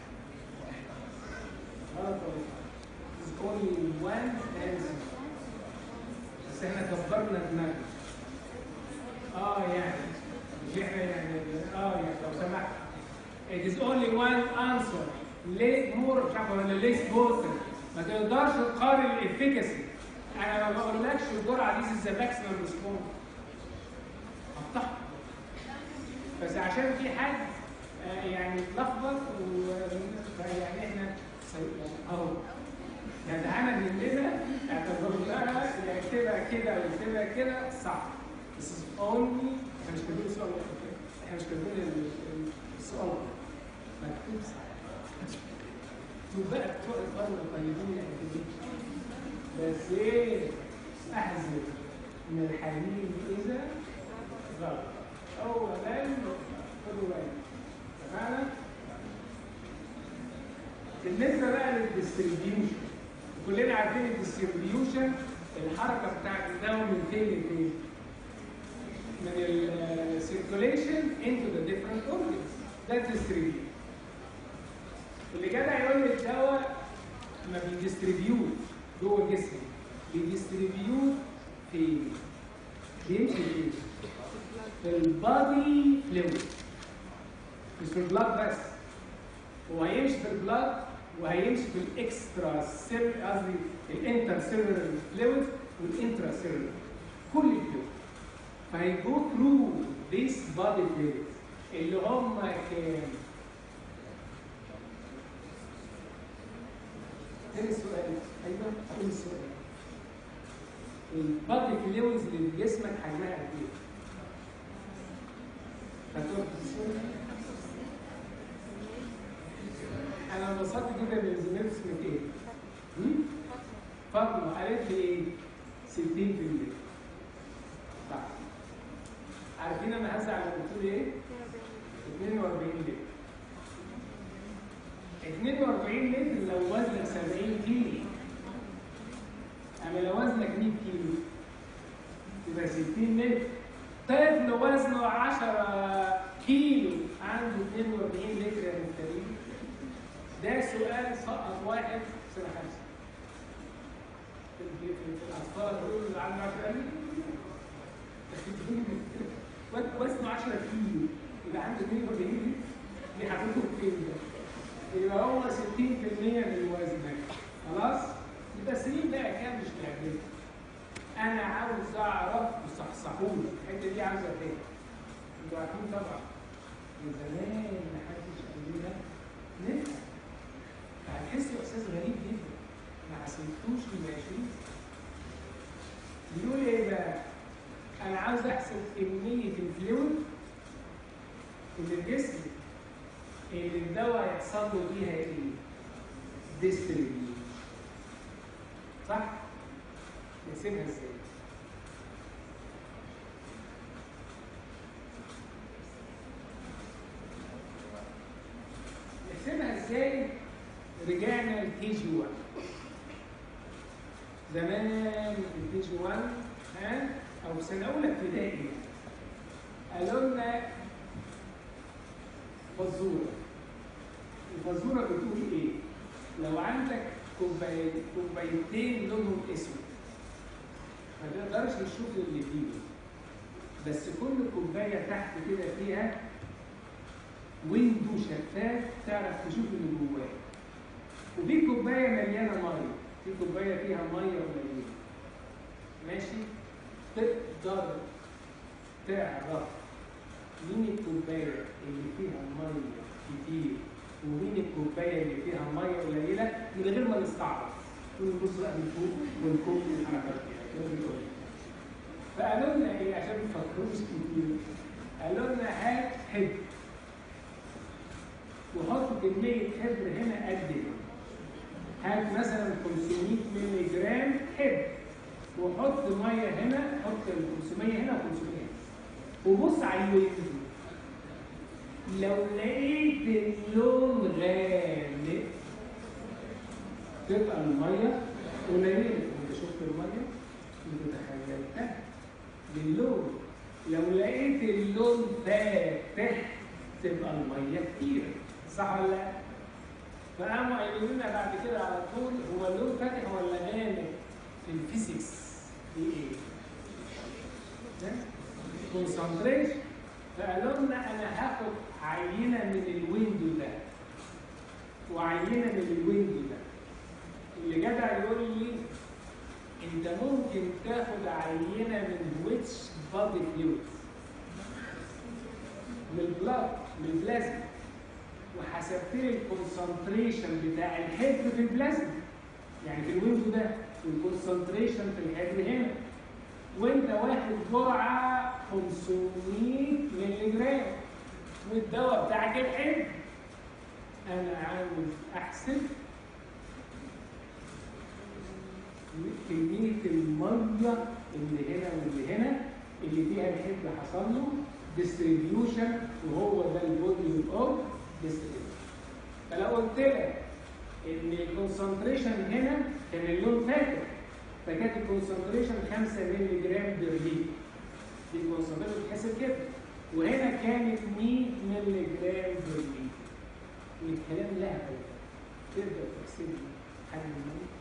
غلط ولا صح؟ It's only one answer. بس احنا كبرنا دماغنا. اه يعني مش احنا يعني اه يعني لو سمحت. It is only one answer. ليه مور مش عارف ولا ليس بوتر ما تقدرش تقارن الافيكاسي. انا ما بقولكش الجرعه دي از ذا ماكسيمم ريسبونس. قطعها. بس عشان في حد آه، يعني اتلخبط و يعني احنا سي- اهو يتعامل مننا اعتبر لها يكتبها كده او يكتبها كده صح بس اونلي احنا مش كاتبين السؤال ده احنا مش كاتبين ال- ال- السؤال ده مكتوب صح شوف بقى بتوع القرن الطيبين قد ايه بس ايه احذر من الحليم اذا غلط اولا خدوا بالك تمام بالنسبه بقى للديستريبيوشن كلنا عارفين الديستريبيوشن الحركه بتاعت الدواء من فين لفين من السيركوليشن into the different organs ده الديستريبيوشن اللي جدع يقول لي الدواء ما بيديستريبيوت جوه الجسم بيديستريبيوت في بيمشي فين؟ في البادي فلويد مش في البلاد بس هو هيمشي في البلاد وهيمشي في الاكسترا سيل قصدي الانتر سيلولر فلويد والانترا سيلولر كل الفلويد فهيجو ثرو ذيس بادي فلويد اللي هم كام؟ تاني السؤال ايوه قول السؤال البادي فلويدز اللي في جسمك حجمها قد ايه؟ هتقول السؤال انا انبسطت جدا من زميلتي اسمك ايه؟ هم؟ فاطمه قالت لي ايه؟ 60% صح عارفين انا هزعل لما قلت لي ايه؟ 42 لتر 42 لتر لو وزنك 70 كيلو اما لو وزنك 100 كيلو يبقى 60 لتر طفل وزنه 10 كيلو عنده 42 لتر يا مختلفين ده سؤال سقط واحد في سنه خمسه في في- في الاطفال دول اللي عنده 10 وزنه 10 كيلو يبقى عنده 42 دي حضرتك فين ده؟ يبقى هو 60% من وزنك خلاص؟ يبقى سنين بقى كام مش لعبتك انا عاوز اعرف وصحصحوني الحته دي عاوزه ايه؟ انتوا عارفين طبعا من زمان ما حدش قال لنا نفهم هتحس باحساس غريب جدا ما حسيتوش من 20 بيقول ايه بقى؟ انا عاوز احسب كميه الفلويد اللي الجسم اللي الدواء يحصل له فيها ايه؟ ديستريبيوشن صح؟ نحسبها ازاي؟ نحسبها ازاي؟ رجعنا لكي جي 1 زمان في كي جي 1 ها او في سنه اولى ابتدائي قالوا لنا فزوره الفزوره بتقول ايه؟ لو عندك كوباي كوبايتين لونهم اسود ما تقدرش تشوف اللي فيه بس كل كوبايه تحت كده فيها ويندو شفاف تعرف تشوف اللي جواه وفي كوبايه مليانه ميه في كوبايه فيها ميه قليله ماشي تقدر تعرف مين الكوبايه اللي فيها ميه كتير ومين الكوبايه اللي فيها ميه قليله من غير ما نستعرض ونبص بقى من فوق ونكون الحركات دي كده بيقول فقالوا لنا ايه عشان ما تفكروش كتير قالوا لنا هات حبر وحط كميه حبر هنا قد ايه هات مثلا 500 مللي جرام حبر وحط ميه هنا حط ال 500 هنا و 500 هنا وبص على الويند لو لقيت اللون غامق تبقى الميه قليله انت شفت الميه انت تخيلتها باللون لو لقيت اللون فاتح تبقى الميه كتير صح ولا لا؟ فقاموا قايلين لنا بعد كده على طول هو اللون فاتح ولا غامق في الفيزيكس في ايه؟ كونسنتريشن فقالوا لنا انا هاخد عينه من الويندو ده وعينه من الويندو ده اللي جدع يقول لي انت ممكن تاخد عينه من ويتش بادي فلويد من البلاد من البلازما وحسبت لي الكونسنتريشن بتاع الحبر في البلازما يعني في الويندو ده والكونسنتريشن في الحبر هنا وانت واخد جرعه 500 مللي جرام والدواء بتاعك الحبر انا عاوز احسب كميه الميه اللي هنا واللي هنا اللي فيها الحبر حصل له ديستريبيوشن وهو ده الفوليوم اوف ديستريبيوشن فلو قلت لك ان الكونسنتريشن هنا كان اللون فاتح فكانت الكونسنتريشن 5 مللي جرام بير لتر دي الكونسنتريشن بتتحسب كده وهنا كانت 100 مللي جرام بير لتر والكلام لهبل تقدر تحسب لي حجم الميه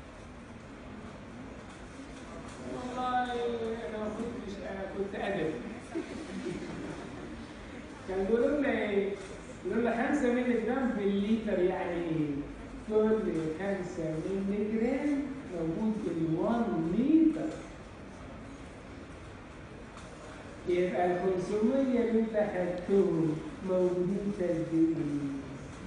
والله انا ما كنتش انا كنت ادبي كان بيقولوا لنا ايه؟ بيقولوا لنا 5 مللي جرام بالليتر يعني ايه؟ كل 5 مللي جرام موجود في 1 لتر يبقى ال 500 اللي انت خدتهم موجودين في قد ايه؟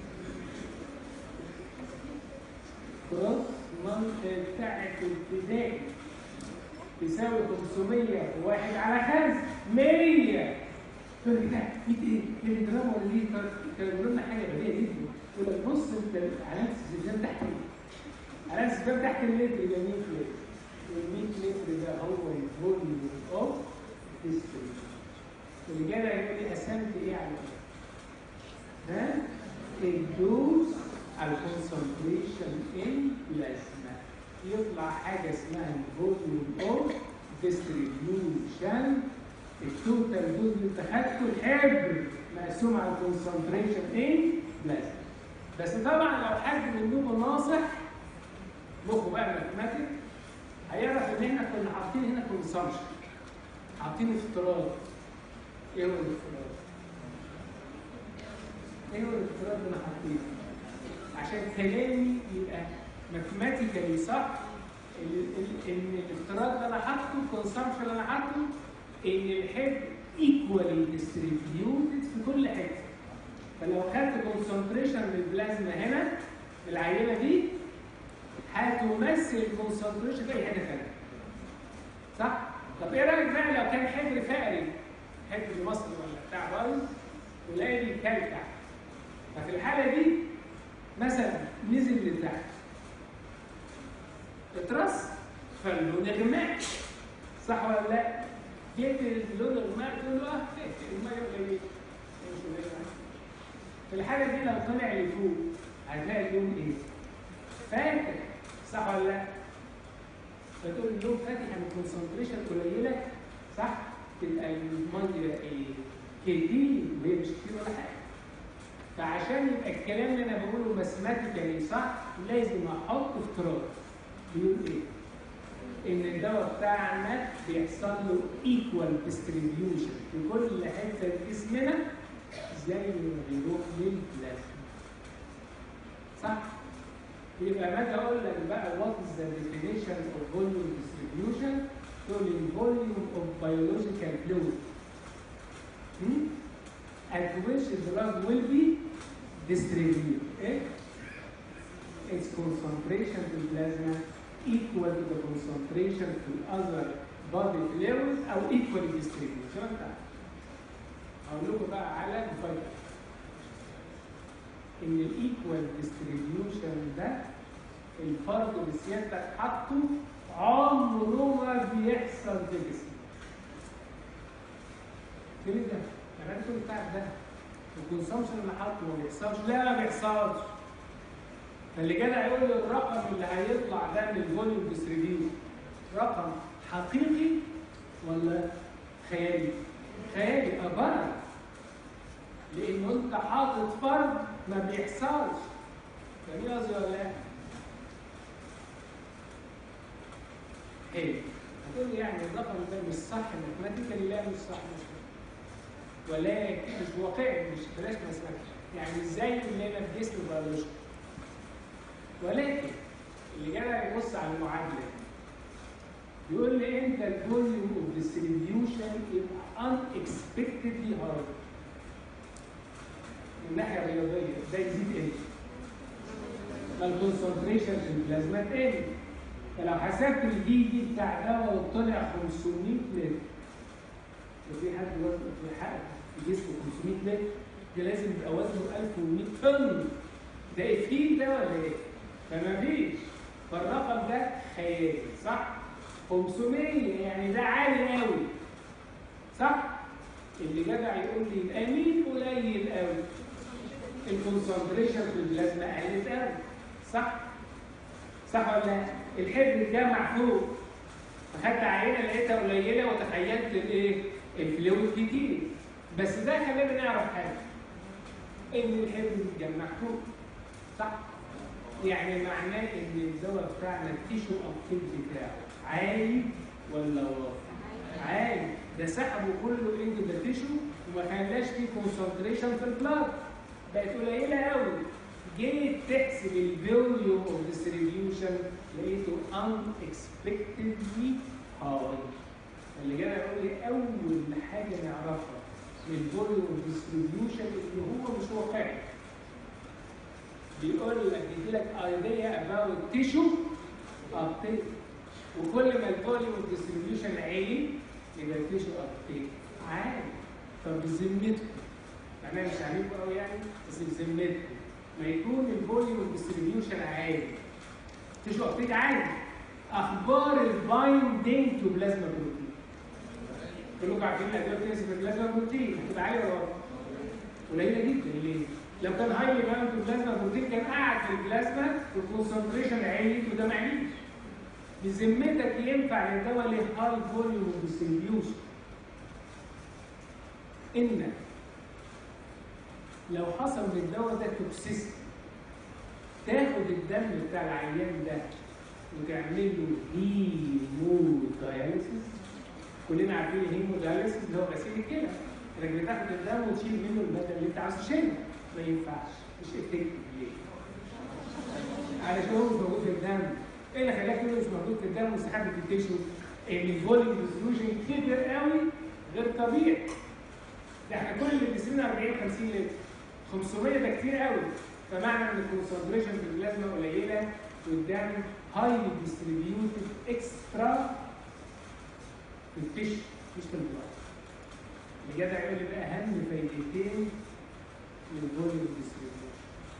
كروس منطقة بتاعت ابتدائي تساوي 500 واحد على 5 100 تقول لي ده 100 ايه؟ مللي جرام ولا لتر؟ كانوا بيقولوا لنا حاجه بديهيه جدا يقول لك بص انت علامه الاستخدام تحت ايه؟ علامه الاستخدام تحت اللتر يبقى 100 لتر وال 100 لتر ده هو الفوليوم اوف ديستريبيوشن الرجاله يقول لي قسمت ايه على ايه؟ ها؟ الدوز على الكونسنتريشن ان بلازما يطلع حاجه اسمها الفوليوم اوف ديستريبيوشن التوتال دوز اللي انت خدته الحبر مقسوم على الكونسنتريشن ان بلازما بس طبعا لو حد منكم ناصح مخه بقى ماثيماتيك هيعرف ان احنا كنا حاطين هنا كونسامشن حاطين افتراض ايه هو الافتراض؟ ايه هو الافتراض اللي انا حاطينه؟ عشان كلامي يبقى ماثيماتيكالي صح ان الافتراض اللي انا حاطه الكونسامشن اللي انا حاطه ان الحب ايكوالي ديستريبيوتد في كل حته فلو خدت كونسنتريشن من البلازما هنا العينه دي هتمثل الكونسنتريشن في اي حته ثانيه صح؟ طب ايه رايك بقى لو كان حبر فقري حبر مصري ولا بتاع بايظ ولاقي بيكلكع ففي الحاله دي مثلا نزل لتحت اترص فاللون غماء صح ولا لا؟ جبت اللون الغماء تقول له اه الميه قليله في الحاله دي لو طلع لفوق هتلاقي اللون ايه؟ فاتح صح ولا لا؟ فتقول اللون فاتح يعني الكونسنتريشن قليله صح؟ تبقى الميه ايه؟ كتير وهي مش كتير ولا حاجه. فعشان يبقى الكلام اللي انا بقوله ماثماتيكالي صح لازم احط افتراض بيقول ايه؟ ان الدواء بتاعنا بيحصل له ايكوال ديستريبيوشن في كل حته في جسمنا زي ما بيروح للبلازما. صح؟ يبقى ما اجي اقول لك بقى وات از ذا ديفينيشن اوف فوليوم ديستريبيوشن تقول لي الفوليوم اوف بيولوجيكال فلويد at which the drug will be distributed. Eh? Its concentration to plasma equal to the concentration to other body fluids او equally distributed. شو انت؟ هقول لكم بقى على مفاجأة. ان الايكوال ديستريبيوشن ده الفرض اللي سيادتك حاطه عمره ما بيحصل في جسمك. فين ده؟ يعني انت بتاعك ده الكونسامشن اللي حاطه ما بيحصلش لا ما بيحصلش فاللي جدع يقول لي الرقم اللي هيطلع ده من الفوليوم ديستريبيوت رقم حقيقي ولا خيالي؟ خيالي ابدا لانه انت حاطط فرض ما بيحصلش يعني قصدي ولا لا؟ حلو هتقول لي يعني الرقم ده مش صح ماثماتيكالي لا مش صح مش صح ولكن مش واقعي مش بلاش مسألة يعني ازاي اللي انا في جسمي بيولوجي ولكن اللي جاي يبص على المعادله يقول لي انت الفوليوم اوف ديستريبيوشن يبقى ان اكسبكتدلي هاي من الناحيه الرياضيه ده يزيد ايه؟ الكونسنتريشن في البلازما تقل فلو حسبت البي دي بتاع ده وطلع 500 لتر وفي حد وزنه في حق في جسمه 500 لتر ده لازم يبقى وزنه 1100 طن ده افيد ده ولا ايه؟ فما فيش فالرقم ده خيالي صح؟ 500 يعني ده عالي قوي صح؟ اللي جدع يقول لي يبقى مين قليل قوي؟ الكونسنتريشن في البلازما قلت قوي صح؟ صح ولا لا؟ الحبر اتجمع فوق فخدت عينه لقيتها قليله وتخيلت الايه؟ الفلويد كتير بس ده خلينا نعرف حاجه ان الحبر اتجمع فوق صح؟ يعني معناه ان الدواء بتاعنا التيشو ابتيك بتاعه عالي ولا واطي؟ عالي ده سحبه كله انتو ذا تيشو وما خلاش فيه كونسنتريشن في البلاد بقت قليله قوي جيت تحسب الفوليوم اوف ديستريبيوشن لقيته unexpectedly high اللي جاي يقول لي اول حاجه نعرفها من الفوليوم اوف ديستريبيوشن اللي هو مش واقعي بيقول لك يدي لك ايديا اباوت تيشو ابتيك وكل ما الفوليوم اوف ديستريبيوشن عالي يبقى التيشو ابتيك عالي طب بذمتكم انا مش عليكم قوي يعني بس بذمتكم ما يكون الفوليوم اوف ديستريبيوشن عالي تيشو ابتيك عالي اخبار البايندينج تو بلازما بروتين كلكم عارفين الادويه بتنزل في البلازما بروتين هتبقى عاليه ولا واطيه؟ قليله جدا ليه؟ لو كان هايلي باوند بلازما بروتين كان قاعد في البلازما والكونسنتريشن عالي وده ما عليش بذمتك ينفع للدواء ليه هاي فوليوم ديستريبيوشن ان لو حصل للدواء ده توكسيستي تاخد الدم بتاع العيان ده وتعمل له هيموداياليسيس كلنا عارفين الهيموداياليسيس اللي هو غسيل الكلى انك بتاخد الدم وتشيل منه الماده اللي انت عايز تشيلها ما ينفعش مش افكتيف ليه؟ علشان هو مش موجود في الدم ايه اللي خلاك تقول مش موجود في الدم وسحبت التيشو؟ ان الفوليوم ديستريبيوشن كبر قوي غير طبيعي ده احنا كل اللي جسمنا 40 50 لتر 500 ده كتير قوي فمعنى ان الكونسنتريشن في البلازما قليله والدم هايلي ديستريبيوتد اكسترا في التيشو مش في البلاد اللي جدع يقول لي بقى اهم فايدتين من فوليوم ديستريبيوشن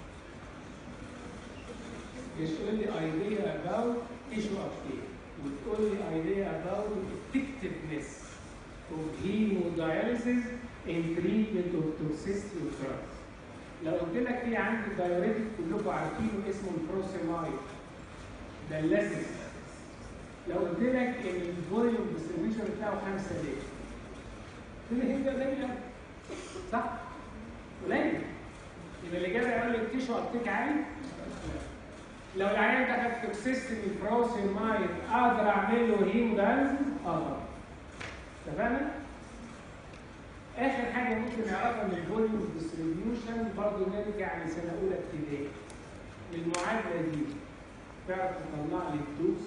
يقول لي idea about tissue uptake وتقول لي idea about effectiveness of hemodialysis in treatment of toxicity of drugs لو قلت لك في عندي دايوريتك كلكم عارفينه اسمه البروسيمايد ده اللازم لو قلت لك ان الفوليوم ديستريبيوشن بتاعه 5 لتر تقول لي ده قليل قوي صح؟ قليل يبقى الاجابه يقول لك تيشو ابتيك عالي لو العيان ده خد توكسيستي فروسيمايد اقدر اعمل له هيمو دايليسيس؟ اه طبعا اتفقنا؟ اخر حاجه ممكن نعرفها من الفوليوم ديستريبيوشن برضه نرجع لسنه اولى ابتدائي المعادله دي تعرف تطلع لي الدوز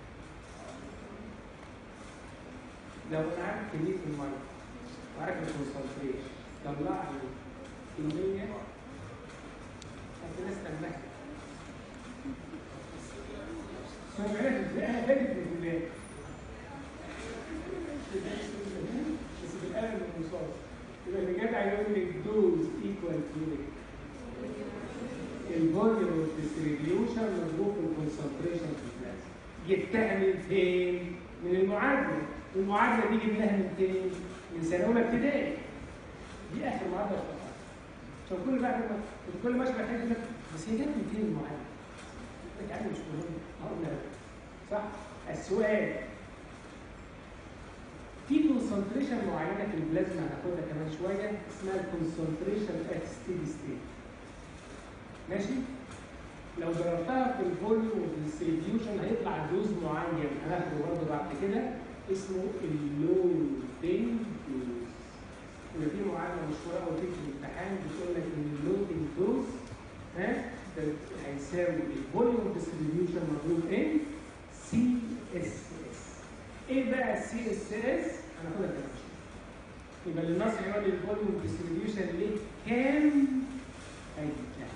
لو انا عارف كميه الميه وعارف الكونسنتريشن طلع لي كميه الناس تنبهر فعرفت ازاي انا فاكر في البدايه بس بالقلم الرصاص يبقى اللي جدع يقول لك دوز ايكوال تو الفوليوم ديستريبيوشن مضروب في الكونسنتريشن في البلازما جبتها من فين؟ من المعادله المعادله دي جبناها من فين؟ من سنه اولى ابتدائي دي اخر معادله اشتغلت عشان كل بعد ما كل ما اشرح حاجه بس هي جت من فين المعادله؟ لك عادي مش مهم هقول لك صح؟ السؤال في كونسنتريشن معينه في البلازما هناخدها كمان شويه اسمها الكونسنتريشن ات ستيدي ستيت ماشي؟ لو ضربتها في الفوليوم ديستريبيوشن هيطلع دوز معين هناخده برضه بعد كده اسمه اللودنج دوز. يبقى في معادله مشهوره قوي في الامتحان بتقول لك ان اللودنج دوز ها ده هيساوي الفوليوم ديستريبيوشن مضروب ان سي اس اس. ايه بقى السي اس اس؟ هناخدها كمان شويه. يبقى النص يقول الفوليوم ديستريبيوشن ليه كام؟ هيجي كام؟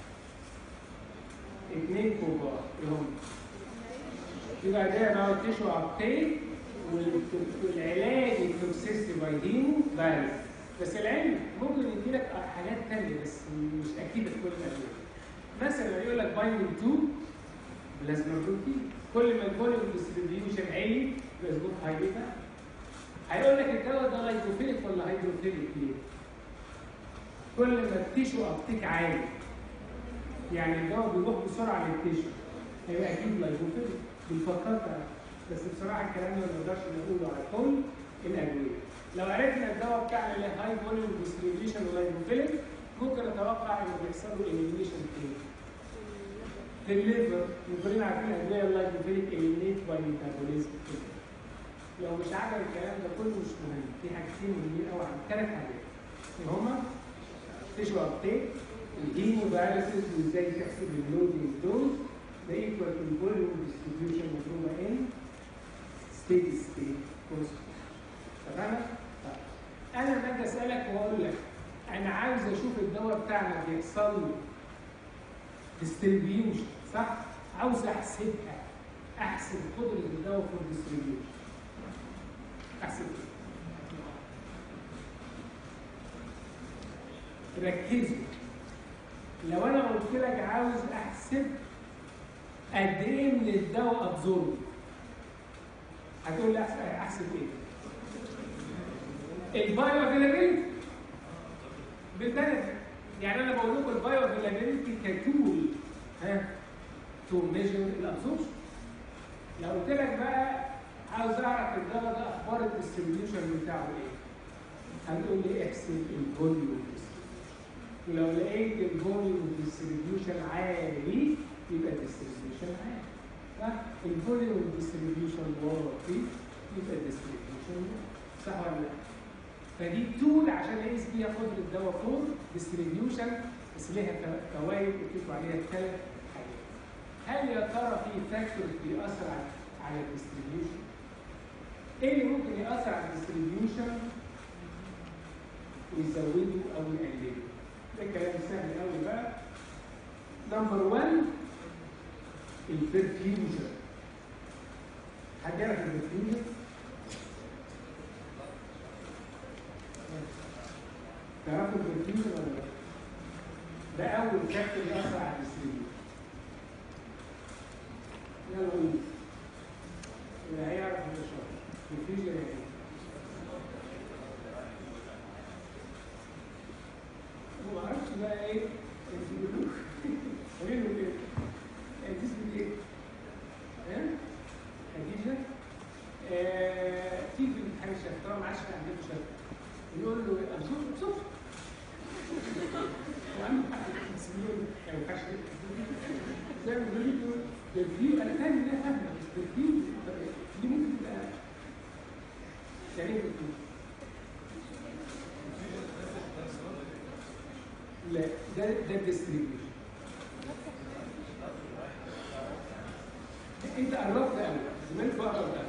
اثنين كبار هم يبقى ده بقى تيشو ابتيك والعلاج التوكسيستي باي هيمو دايلز بس العلم ممكن يدي لك حاجات ثانيه بس مش اكيده في كل الادويه مثلا يقول لك بايندنج تو بلازما بروتين كل ما الفوليوم ديستريبيوشن عالي يبقى اسمه هاي بيتا هيقول لك الدواء ده لايكوفيليك ولا هيدروفيليك ليه؟ كل ما التيشو ابتيك عالي يعني الدواء بيروح بسرعه للتيشو هيبقى اكيد لايكوفيليك بالفكرة بس بصراحه الكلام ده ما نقدرش نقوله على كل الادويه لو عرفنا الدواء بتاعنا اللي هاي فوليوم ديستريبيوشن ولايكوفيليك ممكن اتوقع انه بيحصل له اليمينيشن فين؟ في الليفر كلنا عارفين الادويه اللايكوفيليك اليمينيت باي ميتابوليزم لو مش عجب الكلام ده كله مش مهم في حاجتين مهمين قوي عن ثلاث حاجات اللي هما تيشو ابتيك الهيمو دايليسيس وازاي تحسب اللودنج دوز ده ايكوال تو الفوليوم ديستريبيوشن مضروبه ان ستيدي ستيت كونستنت تمام؟ انا لما اجي اسالك واقول لك انا عاوز اشوف الدواء بتاعنا بيحصل له ديستريبيوشن صح؟ عاوز احسبها احسب قدره الدواء في الديستريبيوشن احسب ركزوا لو انا قلت لك عاوز احسب قد ايه من الدواء ابزورب هتقول لي احسب ايه؟ البايو افيلابيلتي بالبلد يعني انا بقول لكم البايو افيلابيلتي كتول ها تو ميجر الابزوربشن لو قلت لك بقى عاوز اعرف الدواء ده اخبار الديستريبيوشن بتاعه ايه؟ هتقول لي احسب الفوليوم ولو لقيت الفوليوم ديستريبيوشن عالي يبقى الديستريبيوشن عالي صح؟ الفوليوم ديستريبيوشن واطي يبقى الديستريبيوشن صح ولا لا؟ فدي تول عشان اقيس بيها قدره الدواء فور ديستريبيوشن بس ليها فوائد بتكتب عليها ثلاث حاجات. هل يا ترى في فاكتور بيأثر على الديستريبيوشن؟ ايه اللي ممكن يأثر على الديستريبيوشن ويزوده او يقلله؟ ده كلام سهل قوي بقى. نمبر 1 البرفيوجن. حد يعرف البرفيوجن؟ تعرفوا البرفيوجن ولا لا؟ ده أول فاكتور يأثر على الديستريبيوشن. يلا قول اللي هيعرف الإشارة. البرفيوجن يعني إيه؟ ما اعرفش بقى ايه انتوا بتقولوا قولوا لي ايه؟ انت اسمك ايه؟ ها؟ خديجه؟ برفيوم انا فاهم انها فاهمه بس برفيوم دي ممكن تبقى يعني ايه برفيوم؟ لا ده ده الديستريبيوشن انت قربت قوي زمان بقرب قوي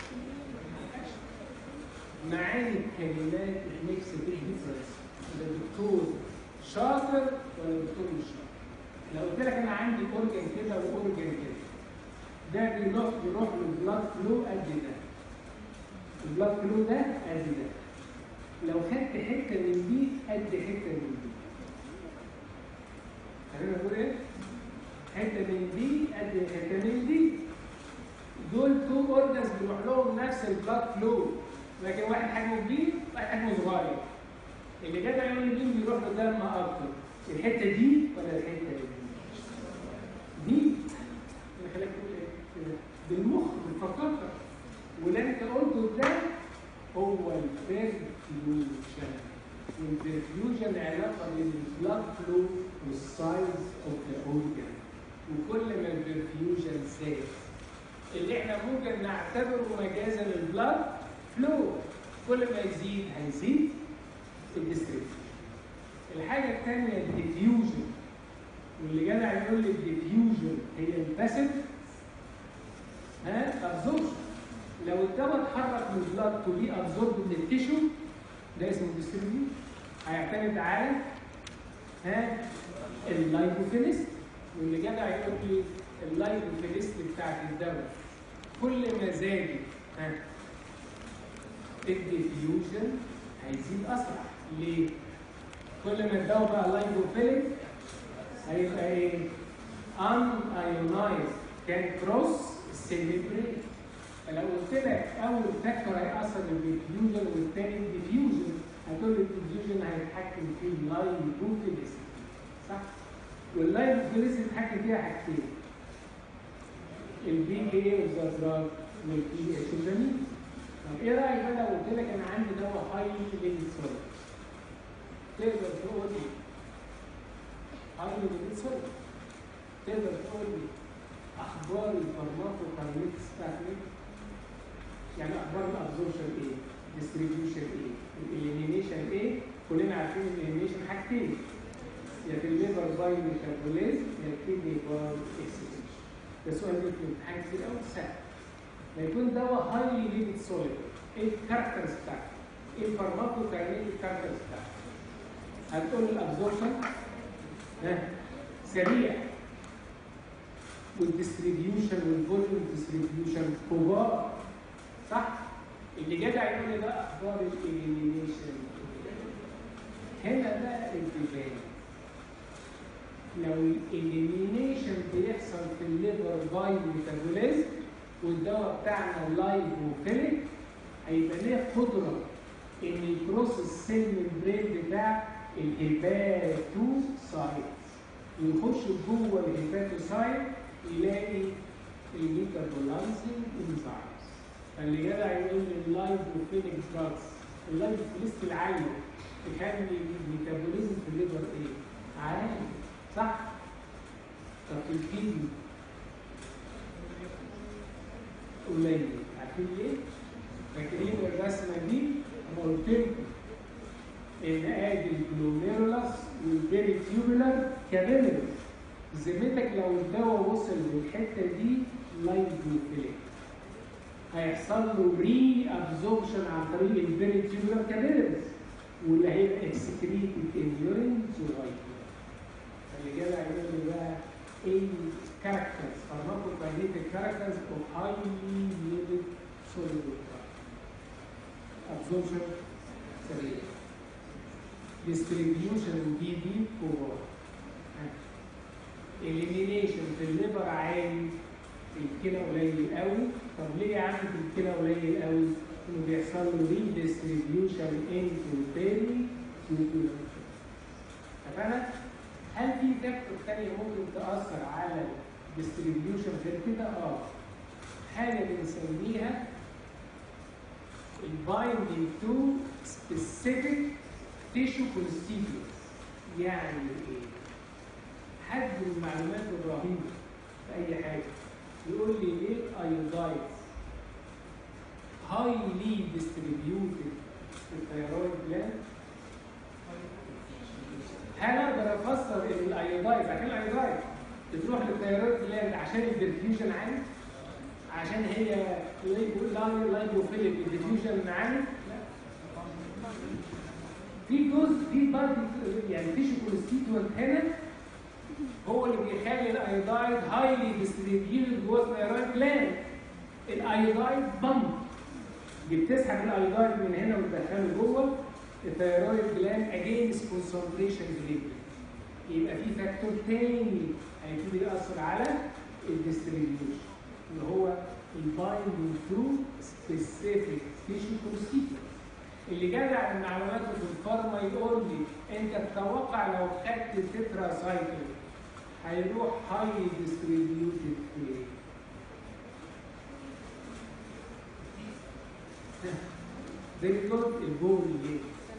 معاني الكلمات ميكس بيج ديفرنس ده الدكتور شاطر ولا الدكتور مش شاطر لو قلت لك انا عندي اورجن كده واورجن كده ده بيروح بيروح للبلاد فلو قد ده البلاد فلو ده قد ده لو خدت حته من دي قد حته من دي خلينا نقول ايه؟ حته من دي قد حته من دي دول تو اورجنز بيروح لهم نفس البلاد فلو لكن واحد حجمه كبير واحد حجمه صغير اللي جدع يقول لي مين بيروح للدم اكتر الحته دي ولا الحته دي؟ دي اللي خلاك تقول ايه؟ بالمخ بالفكاكه واللي انت قلته ده هو البرفيوجن والبرفيوجن علاقه بين البلاد فلو والسايز اوف ذا اورجن وكل ما البرفيوجن زاد اللي احنا ممكن نعتبره مجازا البلاد فلو كل ما يزيد هيزيد الديستريبيوشن الحاجه الثانيه الديفيوجن واللي جدع يقول لي الديفيوجن هي الباسيف ها ابزوربشن لو الدواء اتحرك من البلاد تو بي ابزورب من التيشو ده اسمه ديستريبيوشن هيعتمد على ها اللايبوفيلست واللي جدع يقول لي اللايبوفيلست بتاعت الدواء كل ما زادت ها الديفيوجن هيزيد اسرع ليه؟ كل ما الدواء بقى لايبوفيليك هيبقى ايه؟ ان ايونايز كان كروس السيلبريت فلو قلت لك اول فاكتور هيأثر الديفيوجن والثاني الديفيوجن هتقول الديفيوجن هيتحكم فيه اللايبوفيليس صح؟ واللايبوفيليس يتحكم فيها حاجتين البي كي والزازراج والبي اتش طب ايه رايك بقى لو قلت لك انا عندي دواء هاي ليميت سوليد تقدر تقول لي هاي ليميت سوليد تقدر تقول لي اخبار الفارماكوكاينيتكس بتاعت ايه؟ يعني اخبار الابزوربشن ايه؟ ديستريبيوشن ايه؟ الاليمينيشن ايه؟ كلنا عارفين الاليمينيشن حاجتين يا في الليفر باي ميتابوليز يا الكدني باي اكسكريشن ده سؤال بيجي في الامتحان كتير قوي سهل ما يكون دواء هايلي ليبيد سوليد ايه الكاركترز بتاعته؟ ايه الفارماكوكاينيتيك كاركترز بتاعته؟ هتقول الابزوربشن ها سريع والديستريبيوشن والفوليوم ديستريبيوشن كبار صح؟ اللي جدع يقول لي ده اخبار الاليمينيشن هنا بقى الديبان لو الاليمينيشن بيحصل في الليفر باي ميتابوليزم والدواء بتاعنا اللايبوفيليك هيبقى ليه قدره ان يكروس السيل ممبرين بتاع الهيباتوسايت يخش جوه الهيباتوسايت يلاقي الميتابولايزنج انزيمز فاللي جدع يقول لي اللايبوفيليك دراجز اللايبوفيليست العاليه تخلي الميتابوليزم في الليفر ايه؟ عالي صح؟ طب في الكيدني قليل عارفين ليه؟ فاكرين الرسمه دي؟ انا قلت لكم ان ادي الجلوميرولس والبيريتيوبولار كابيلري ذمتك لو الدواء وصل للحته دي لايبوفيليك هيحصل له ري ابزوربشن عن طريق البيريتيوبولار كابيلريز واللي هيبقى اكسكريتد ان يورين صغير اللي جاي يقول لي بقى ايه characters pharmacokinetic characters of highly lipid soluble drug absorption سريع distribution دي دي كبار elimination في الليفر عالي في الكلى قليل قوي طب ليه عندي في الكلى قليل قوي؟ انه بيحصل له redistribution into belly tubular اتفقنا؟ هل في فاكتور ثانيه ممكن تاثر على الديستريبيوشن غير كده؟ اه حاجه بنسميها البايندينج تو سبيسيفيك تيشو كونستيتيوس يعني ايه؟ حد من المعلومات الرهيبه في اي حاجه يقول لي ليه الايودايد هايلي ديستريبيوتد في الثيرويد جلاند هل اقدر افسر ان الايودايد عشان الايودايد بتروح للثيرويد جلاند عشان الديفيوجن عالي عشان هي لايبوفيليك الديفيوجن عالي لا في جزء في بارتي يعني تيشو كونستيتوينت هنا هو اللي بيخلي الايودايد هايلي ديستريبيوتد جوه الثيرويد جلاند الايودايد بامب دي بتسحب الايودايد من هنا وتدخله جوه الثيرويد جلاند اجينست كونسنتريشن ليفل يبقى في فاكتور تاني هيبتدي يأثر على الديستريبيوشن اللي هو البايندينج ثرو سبيسيفيك تيشو كونستيتوينت اللي جدع من معلوماته في الفارما يقول لي انت تتوقع لو خدت تترا سايكل هيروح هاي ديستريبيوتد فين؟ فيري جود البول ليه؟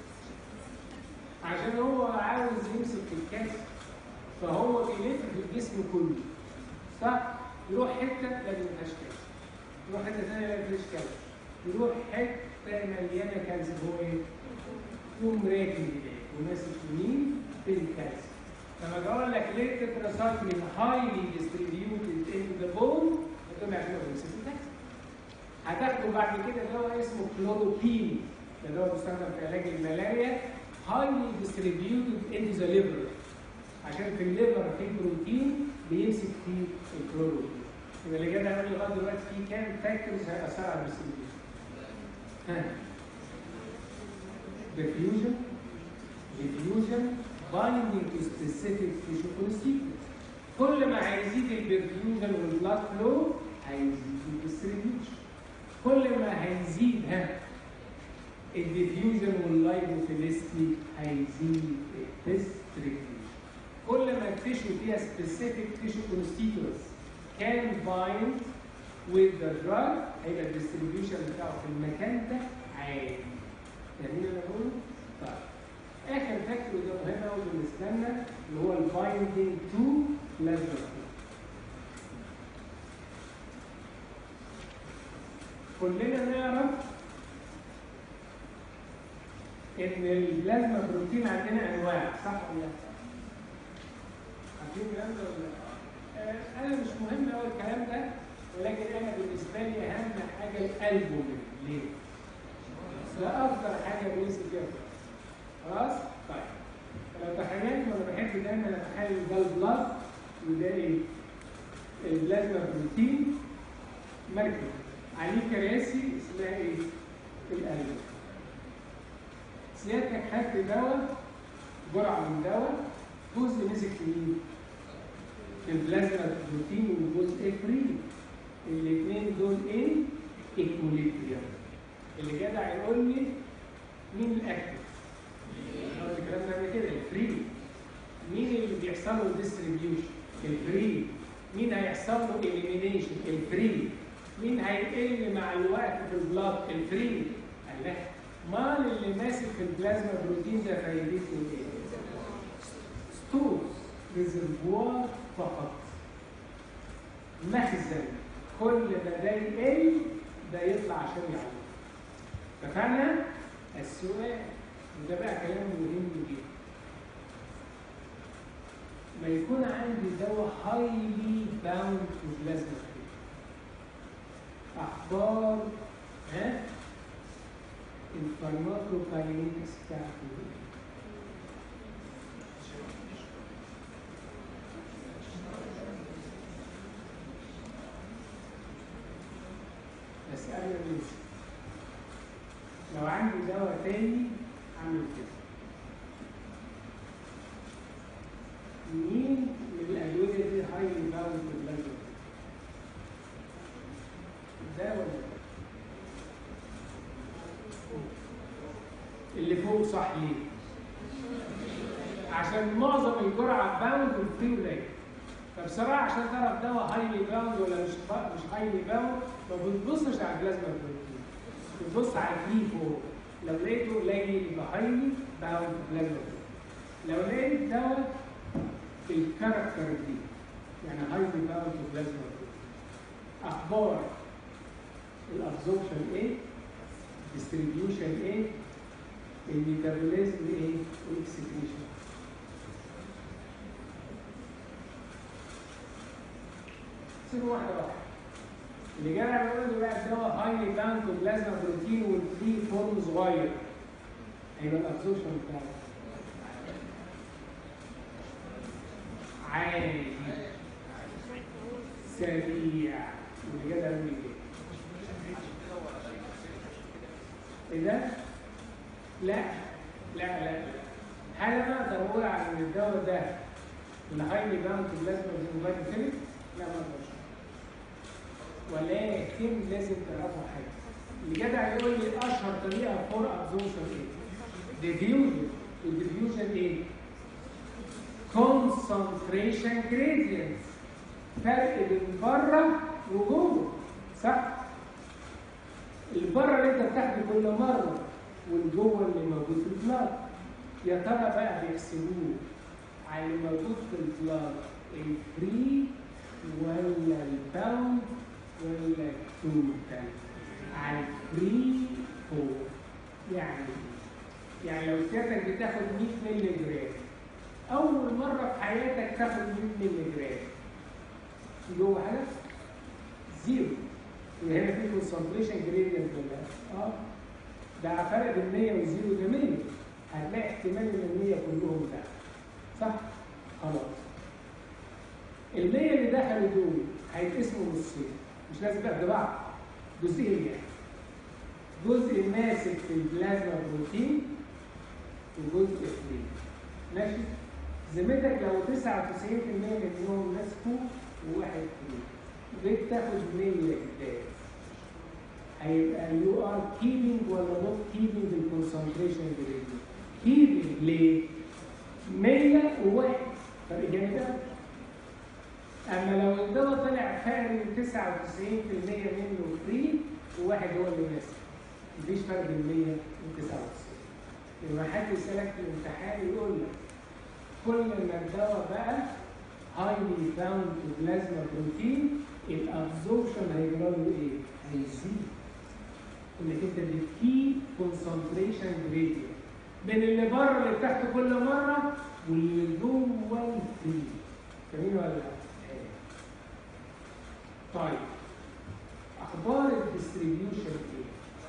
عشان هو عاوز يمسك في الكاس فهو بيلف في الجسم كله صح؟ يروح حته لا دي مفيهاش كاس يروح حته ثانيه لا مفيهاش كاس يروح حته مليانه كالسيوم هو ايه؟ يقوم راكب هناك وماسك يمين في الكالسيوم لما اقول لك ليه تتراسايكلين هايلي ديستريبيوتد ان ذا بون هتقوم عشان هو بيمسك الكالسيوم هتاخده بعد كده دواء اسمه كلوروكين ده دواء بيستخدم في علاج الملاريا هايلي ديستريبيوتد ان ذا ليفر عشان في الليفر في بروتين بيمسك فيه الكلوروكين يبقى اللي جاي نعمل لغايه دلوقتي في كام فاكتورز هيأثروا على الديستريبيوشن ها diffusion diffusion binding to specific tissue constituents كل ما هيزيد البرفيوجن والبلاد فلو هيزيد الديستريبيوشن كل ما هيزيد ها الديفيوجن واللايبوفيليستي هيزيد الديستريبيوشن كل ما التيشو فيها سبيسيفيك تيشو كونستيتوس كان بايند with the drug هيبقى الديستريبيوشن بتاعه في المكان ده عالي فاهمين انا بقوله؟ طيب اخر فاكتور ده مهم قوي بالنسبه لنا اللي هو البايندينج تو بلازما كلنا نعرف ان البلازما بروتين عندنا انواع صح ولا لا؟ عارفين الكلام ده ولا لا؟ آه، انا مش مهم قوي الكلام ده ولكن انا بالنسبه لي اهم حاجه الالبومين ليه؟ ده افضل حاجه بيمسك فيها خلاص؟ طيب لو تخيلت وانا بحب دايما اتخيل ده البلاد وده ايه؟ البلازما بروتين مركب عليه كراسي اسمها ايه؟ القلب سيادتك خدت دواء جرعه من دواء جزء مسك في مين؟ في البلازما بروتين والجزء فري الاثنين دول ايه؟ ايكوليبريم اللي جدع يقول لي مين الاكتف؟ قلت الكلام ده قبل كده الفري مين اللي بيحصل له ديستريبيوشن؟ الفري مين هيحصل له اليمينيشن؟ الفري مين هيقل مع الوقت في البلاد؟ الفري قال لك مال اللي ماسك في البلازما بروتين ده فايدته ايه؟ ستورز ريزرفوار فقط مخزن كل ما ده يقل ده يطلع عشان يعوض اتفقنا؟ السؤال وده بقى كلام مهم جدا ما يكون عندي دواء هايلي باوند تو بلازما اخبار ها الفارماكوكاينيكس بتاعته ايه؟ اسألنا ليه؟ لو عندي دواء تاني اعمل كده مين من الادويه دي هايلي باوند بالبلازما ده ولا ده؟ اللي فوق صح ليه؟ عشان معظم الجرعه باوند والفري قليل فبصراحه عشان تعرف دواء هايلي باوند ولا مش مش هايلي باوند ما بتبصش على البلازما بروتين بتبص على الفري فوق لو لقيته قليل يبقى هايلي باوند بلازما لو لقيت دواء بالكاركتر دي يعني هايلي باوند بلازما اخبار الابزوربشن ايه distribution ايه الميتابوليزم ايه والاكسكريشن سيبوا واحده واحده اللي جاي بيقول لي بقى الدواء هايلي باوند بلازما بروتين والفري فورم صغير هيبقى الابزوربشن بتاعه عالي سريع واللي جاي قالوا لي ايه؟ ايه ده؟ لا لا لا هل انا اقدر اقول على ان الدواء ده الهايلي باوند بلازما بروتين لا ما اقدرش ولكن لازم تعرفوا حاجه اللي جدع يقول لي اشهر طريقه فور ابزوربشن ايه؟ ديفيوجن الديفيوجن ايه؟ concentration gradients فرق بين بره وجوه صح؟ البره اللي انت بتاخده كل مره والجوه اللي موجود في البلاد يا ترى بقى بيحسبوه على اللي موجود في البلاد الفري ولا الباوند ولا التوتال على الفري فور يعني يعني لو سيادتك بتاخد 100 مللي جرام اول مره في حياتك تاخد 100 مللي جرام في جوه حاجه زيرو يبقى هنا في كونسنتريشن جريدينت ولا اه ده فرق بين 100 وزيرو ده 100 هتلاقي احتمال ان ال 100 كلهم ده صح؟ خلاص ال 100 اللي دخلوا دول هيتقسموا نصين مش لازم تاخد بعض جزئين يعني جزء ماسك في البلازما بروتين وجزء فري ماشي ذمتك لو 99% منهم ماسكوا وواحد فري بقيت تاخد 100 كتاب هيبقى يو ار كيبنج ولا نوت كيبنج الكونسنتريشن جريدي كيبنج ليه؟ 100 وواحد فرق جامد اما لو الدواء طلع فعلا 99% منه فري وواحد هو اللي ماسك مفيش فرق بين 100 و 99 لما حد يسالك في الامتحان يقول لك كل ما الدواء بقى هايلي باوند بلازما بروتين الابزوربشن هيجرى له ايه؟ هيزيد انك انت بتكيب كونسنتريشن جريدينت بين اللي بره اللي بتاخده كل مره واللي جوه الفري فاهمين ولا لا؟ طيب اخبار الديستريبيوشن ايه؟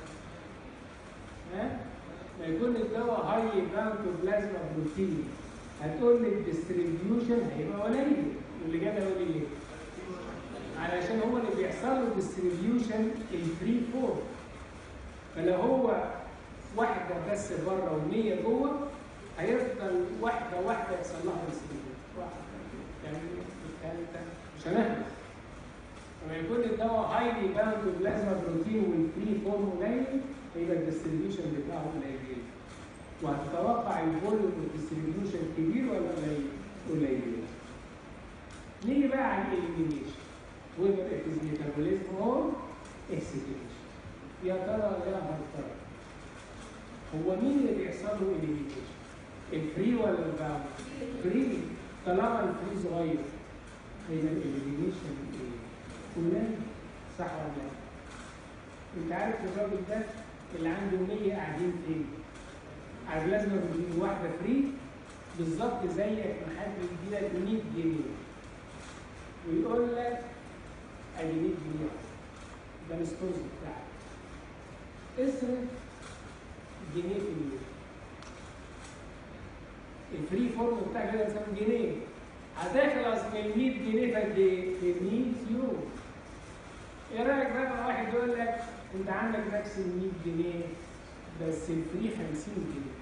ها؟ ما يكون الدواء هاي باوند بلازما بروتين هتقول لي الديستريبيوشن هيبقى قليل واللي جاي يقول لي ليه؟ علشان هو اللي بيحصل له ديستريبيوشن الفري فور فلو هو واحدة بس بره و100 جوه هيفضل واحدة واحدة يحصل لها ديستريبيوشن واحدة الثانية الثالثة مش هنخلص لما يكون الدواء هايلي باوند بلازما بروتين والفري فورم قليل يبقى الديستريبيوشن بتاعه قليل وهتتوقع الفوليوم والديستريبيوشن كبير ولا قليل؟ قليل نيجي بقى على الاليمينيشن whether it is metabolism or excitation يا ترى يا هل ترى هو مين اللي بيحصل له اليمينيشن؟ الفري ولا الباوند؟ فري طالما الفري صغير هيبقى الاليمينيشن ايه؟ قليل صح ولا لا؟ انت عارف الراجل ده اللي عنده 100 قاعدين فين؟ على لازم بروتين واحده فري بالظبط زيك ما حد يديلك 100 جنيه ويقول لك ادي 100 جنيه ده الستورز بتاعك اصرف جنيه في اليوم الفري فورم بتاعك كده بيساوي جنيه هتخلص من 100 جنيه في قد ايه؟ في 100 يوم ايه رايك بقى لما واحد يقول لك انت عندك نفس ال 100 جنيه بس الفري 50 جنيه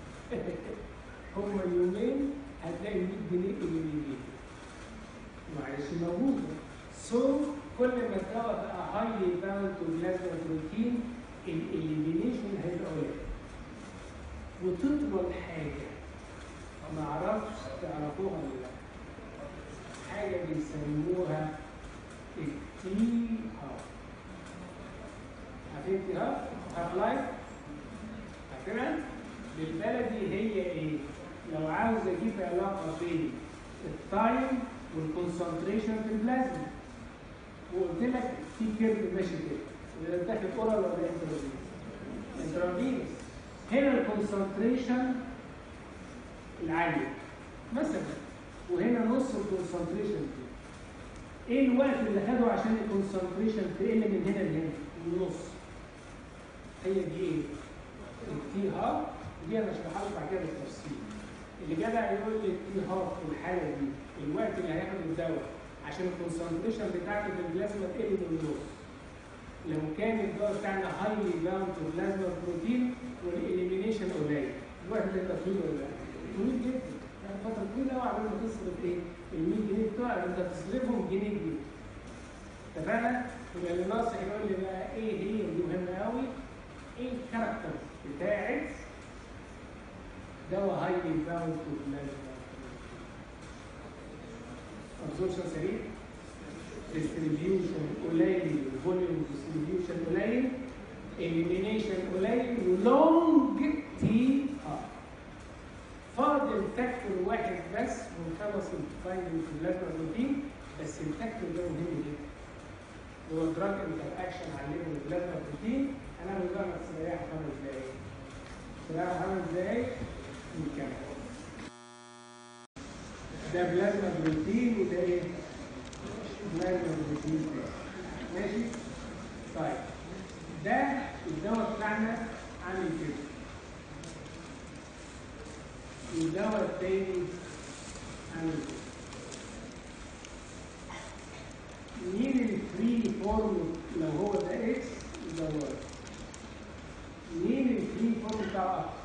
هما يومين هتلاقي ال 100 جنيه اللي بيجي معلش موجوده سو كل ما الدواء بقى هايلي باوند تو بلازما بروتين الاليمينيشن هيبقى قليل وتطول حاجه ما اعرفش تعرفوها ولا لا حاجه بيسموها التي هاف عارفين التي هاف؟ هاف لايف فاكرها؟ بالبلدي هي ايه؟ لو عاوز اجيب علاقه بين التايم والكونسنتريشن في البلازما وقلت لك في كيرف ماشي كده اذا داخل اورال ولا انترافينوس انترافينوس هنا الكونسنتريشن العاليه مثلا وهنا نص الكونسنتريشن ايه الوقت اللي خده عشان الكونسنتريشن تقل من هنا لهنا النص هي دي ايه التي هاف دي انا اشرحها لك بعد كده بالتفصيل اللي جدع يقول لي التي هاف في الحاله دي الوقت اللي هياخد الدواء عشان الكونسنتريشن بتاعته في البلازما تقل من النص لو كان الدواء بتاعنا هايلي باوند بلازما بروتين والاليمينيشن قليل الوقت ده يبقى طويل ولا لا؟ طويل جدا يعني فتره طويله قوي عبال ما تصرف ايه؟ ال 100 جنيه بتوعك انت تصرفهم جنيه جنيه اتفقنا؟ يبقى اللي ناقص يقول لي بقى ايه هي دي مهمه قوي ايه الكاركتر بتاعت دواء هايلي باوند بلازما ابزوربشن سريع ديستريبيوشن قليل فوليوم ديستريبيوشن قليل اليمينيشن قليل ولونج تي ار فاضل فاكتور واحد بس ونخلص الفاينل في البلازما بروتين بس الفاكتور ده مهم جدا هو دراج انتر اكشن عليه البلازما بروتين هنعمل بقى استريح خمس دقايق استريح خمس دقايق نكمل ده بلازما بروتين وده ايه؟ بلازما بروتين ماشي؟ طيب ده الدواء بتاعنا عامل كده الدواء التاني عامل كده مين الفري فورم لو هو ده اكس يبقى واي مين الفري فورم بتاع اكس؟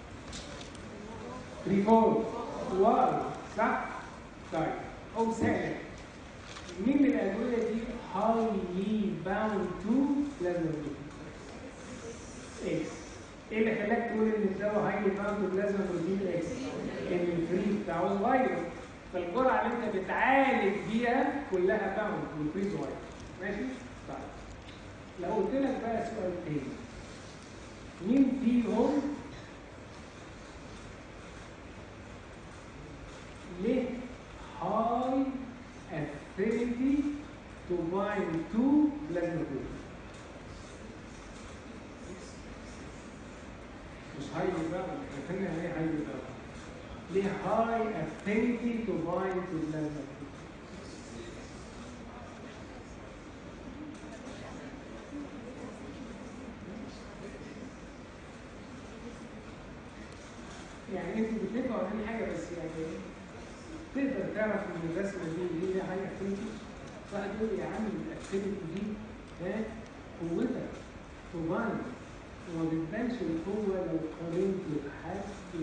فري فورم واي صح؟ طيب هو سهل مين من الادويه دي هايلي باوند تو بلازما بروتين اكس ايه اللي خلاك تقول ان الدواء هايلي باوند تو بلازما بروتين اكس؟ ان الفري بتاعه صغير فالجرعه اللي انت بتعالج بيها كلها باوند والفري صغير ماشي؟ طيب لو قلت لك بقى سؤال تاني مين فيهم ليه high affinity to bind to plasma protein مش هاي بقى احنا ليه هاي بقى ليه high affinity to bind to plasma protein يعني انتوا بتبقوا عاملين حاجه بس يعني تقدر تعرف ان الرسمه دي دي ليها حاجه اكتيفيتي واحد يقول لي يا عم الاكتيفيتي دي ها قوتها تبان وما بتبانش القوه لو قارنت بحد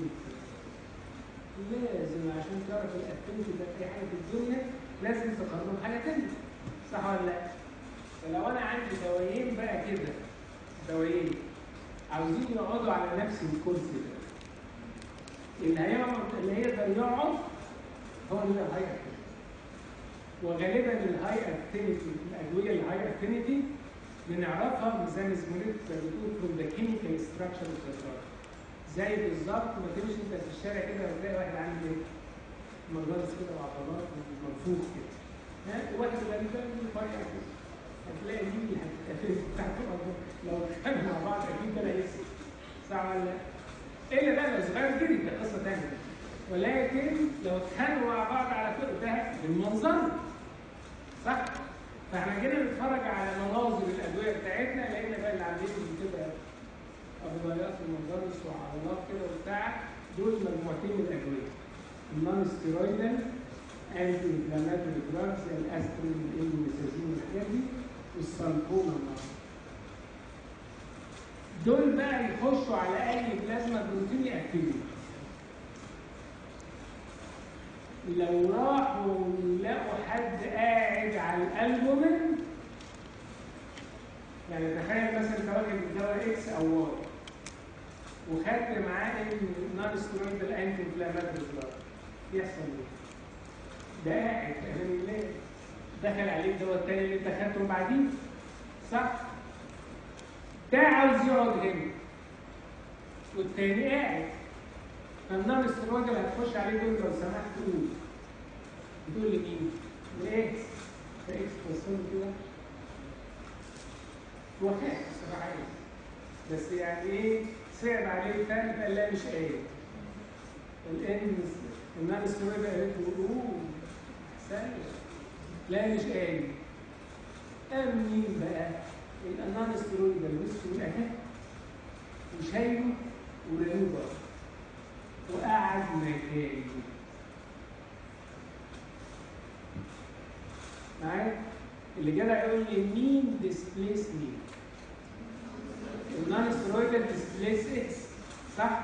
لازم عشان تعرف الاكتيفيتي ده اي حاجه في الدنيا لازم تقارنه بحاجه ثانيه صح ولا لا؟ فلو انا عندي دوايين بقى كده دوايين عاوزين يقعدوا على نفس الكرسي ده اللي هيقعد اللي هيقدر يقعد هو اللي الهاي اكتيفيتي وغالبا الهاي اكتيفيتي الادويه الهاي اكتيفيتي بنعرفها زي ما زميلتك بتقول from the chemical structure of the drug زي بالظبط ما تمشي انت في الشارع كده وتلاقي واحد عامل ايه؟ مجالس كده وعضلات منفوخ كده ها واحد غريب ده فرق كده هتلاقي دي اللي هتتقفل بتاعته لو كانوا مع بعض اكيد ده هيسكت صح ولا لا؟ الا بقى لو صغير جدا ده قصه ثانيه ولكن لو اتخانقوا مع بعض على فوق ده بالمنظر صح؟ فاحنا جينا نتفرج على مناظر الادويه بتاعتنا لقينا بقى اللي عاملين كده ابضايات المنظرس وعضلات كده وبتاع دول مجموعتين من الادويه النون ستيرويدال انتي انفلاماتوري دراجز زي الاسبرين والانميسازين والحاجات دي والسلفوما دول بقى يخشوا على اي بلازما بروتين ياكتيفيتي لو راحوا لقوا حد قاعد على الالبومين يعني تخيل مثلا انت واخد الدواء اكس او واي وخدت معاه النون ستيرويدال انتي انفلاماتوري دراج يحصل ايه؟ ده قاعد امام الله دخل عليك الدواء التاني اللي انت خدته بعديه صح؟ ده عاوز يقعد هنا والتاني قاعد فالنار السروج اللي هتخش عليه دول لو سمحت قول بتقول لمين؟ لاكس فاكس بصوا كده هو خاف الصراحه يعني. بس يعني ايه صعب عليه الفهم فقال لا مش قايل الان النان سترويد قالت له اوه سهل لا مش قايل قام مين بقى؟ النان سترويد لبسه الاهل وشايله ورموه بره وقعد مكانه معايا؟ اللي جدع يقول لي مين ديسبليس مين؟ النون سترويدال ديسبليس اكس صح؟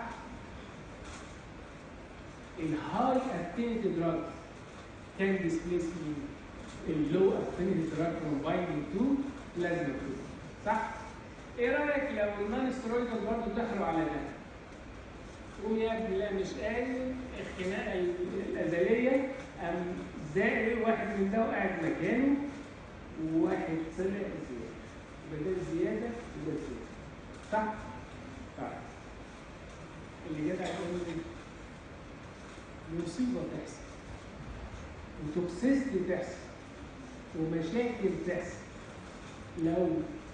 الهاي اكتيفيتي دراج كان ديسبليس مين؟ اللو اكتيفيتي دراج كومبايند تو بلازما 2 صح؟ ايه رايك لو النون سترويدال برضه دخلوا على ده؟ قول يا ابني لا مش قايل الخناقه الازليه ام زائد واحد من ده وقاعد مكانه وواحد طلع زياده يبقى ده زياده وده زياده صح؟ طيب اللي جدع يقول لي مصيبه تحصل وتوكسيستي تحصل ومشاكل تحصل لو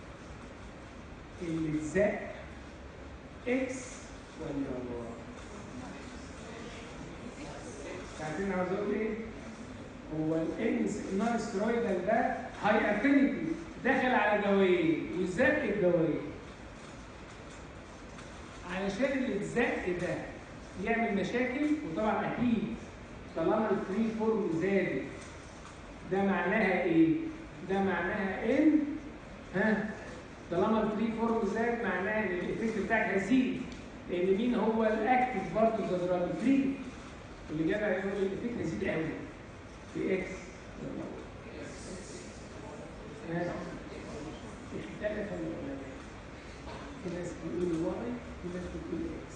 اللي اتزق اكس ولا واي عارفين عاوز اقول ايه؟ هو الانس النون سترويدال ده هاي افينيتي دخل على دوايين وزق الدوايين علشان اللي اتزق ده يعمل مشاكل وطبعا اكيد طالما الفري فورم زادت ده معناها ايه؟ ده معناها ان ها طالما الفري فورم زاد معناها ان الايفكت بتاعك هيزيد لان مين هو الاكتف برضه زي دراج فري اللي جاب يقول الايفكت هيزيد قوي في اكس اختلف العلماء في ناس بيقولوا واي في ناس بتقول اكس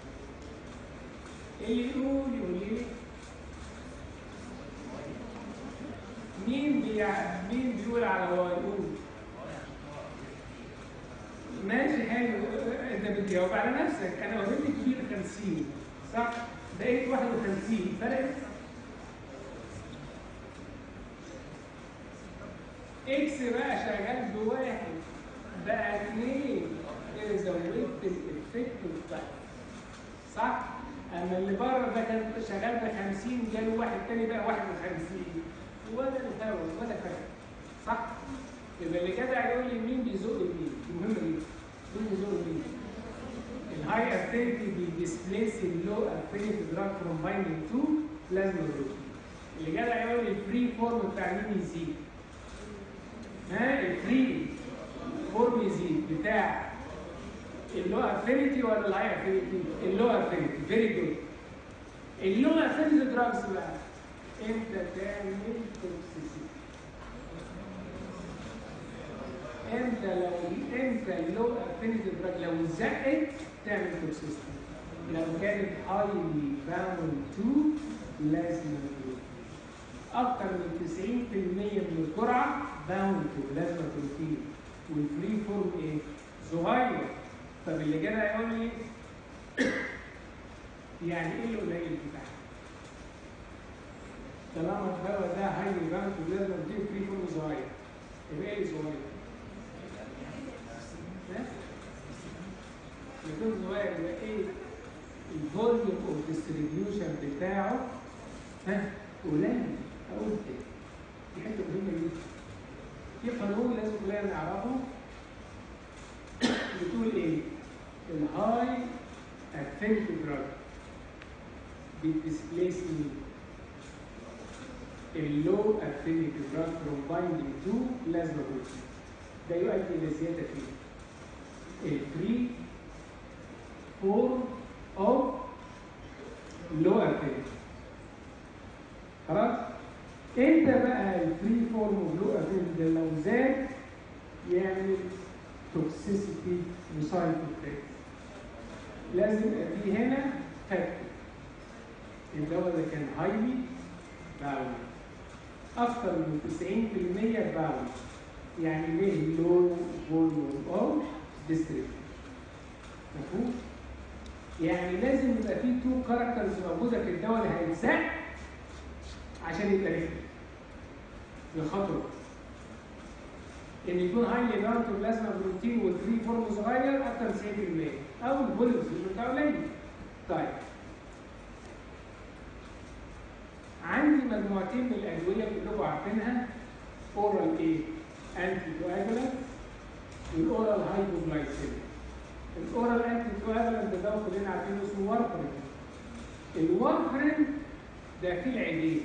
اللي يقول يقول لي مين بيع... مين بيقول على واي يقول ماشي حلو انت بتجاوب على نفسك انا اوريدي كبير 50 صح بقيت 51 فرقت اكس بقى شغال بواحد بقى اثنين كده زودت الافكت بتاعه صح؟ اما اللي بره ده كان شغال ب 50 جاله واحد تاني بقى 51 ولا الهوا ولا فرق صح؟ يبقى اللي جدع يقول لي مين بيزق مين؟ المهم ايه؟ مين بيزق مين؟ الهاي افينيتي بيديسبليس اللو افينيتي دراج فروم بايندينج تو بلازما بروتين اللي جدع يقول لي الفري فورم بتاع مين يزيد؟ ها الفري فورم يزيد بتاع اللو افينيتي ولا الهاي افينيتي؟ اللو افينيتي فيري جود اللو افينيتي دراجز بقى امتى تعمل توكسيسيتي؟ امتى لو امتى اللو افينيتي دراج لو زقت تعمل توكسيستي لو كانت هايلي باوند تو بلازما بروتين اكتر من 90% من الجرعه باوند تو بلازما بروتين والفري فورم ايه؟ صغير طب اللي جاي يقول لي يعني ايه القليل بتاعها؟ طالما الدواء ده هايلي باوند تو بلازما بروتين فري فورم صغير يبقى ايه صغير؟ يكون صغير يبقى ايه الفوليوم اوف ديستريبيوشن بتاعه ها قليل اقول كده دي حته مهمه جدا في قانون لازم كلنا نعرفه بتقول ايه الهاي افينيتي دراج بتديسبليس مين اللو افينيتي دراج فروم بايندينج تو بلازما بروتين ده يؤدي الى زياده فيه الفري form of lower affinity خلاص امتى بقى الفري فورم اوف لو افينيتي ده لو زاد يعمل توكسيسيتي وسايد افكت لازم يبقى في هنا فاكتور الدواء ده كان هايلي باوند اكثر من 90% باوند يعني ليه لو فوليوم اوف ديستريبيوشن مفهوم؟ يعني لازم يبقى في تو كاركترز موجوده في الدواء اللي هيتزق عشان يبقى ريفل الخطوه ان يكون هايلي باوند بلازما بروتين والفري فورم صغير اكتر من 90% او الفوليوم بتاعه قليل. طيب عندي مجموعتين من الادويه كلكم عارفينها اورال ايه؟ انتي كواجولانت والاورال هايبوجلايسيميك. الاورال انتي كواجولانت ده كلنا عارفينه اسمه وارفرين. الوارفرين ده فيه العيبين.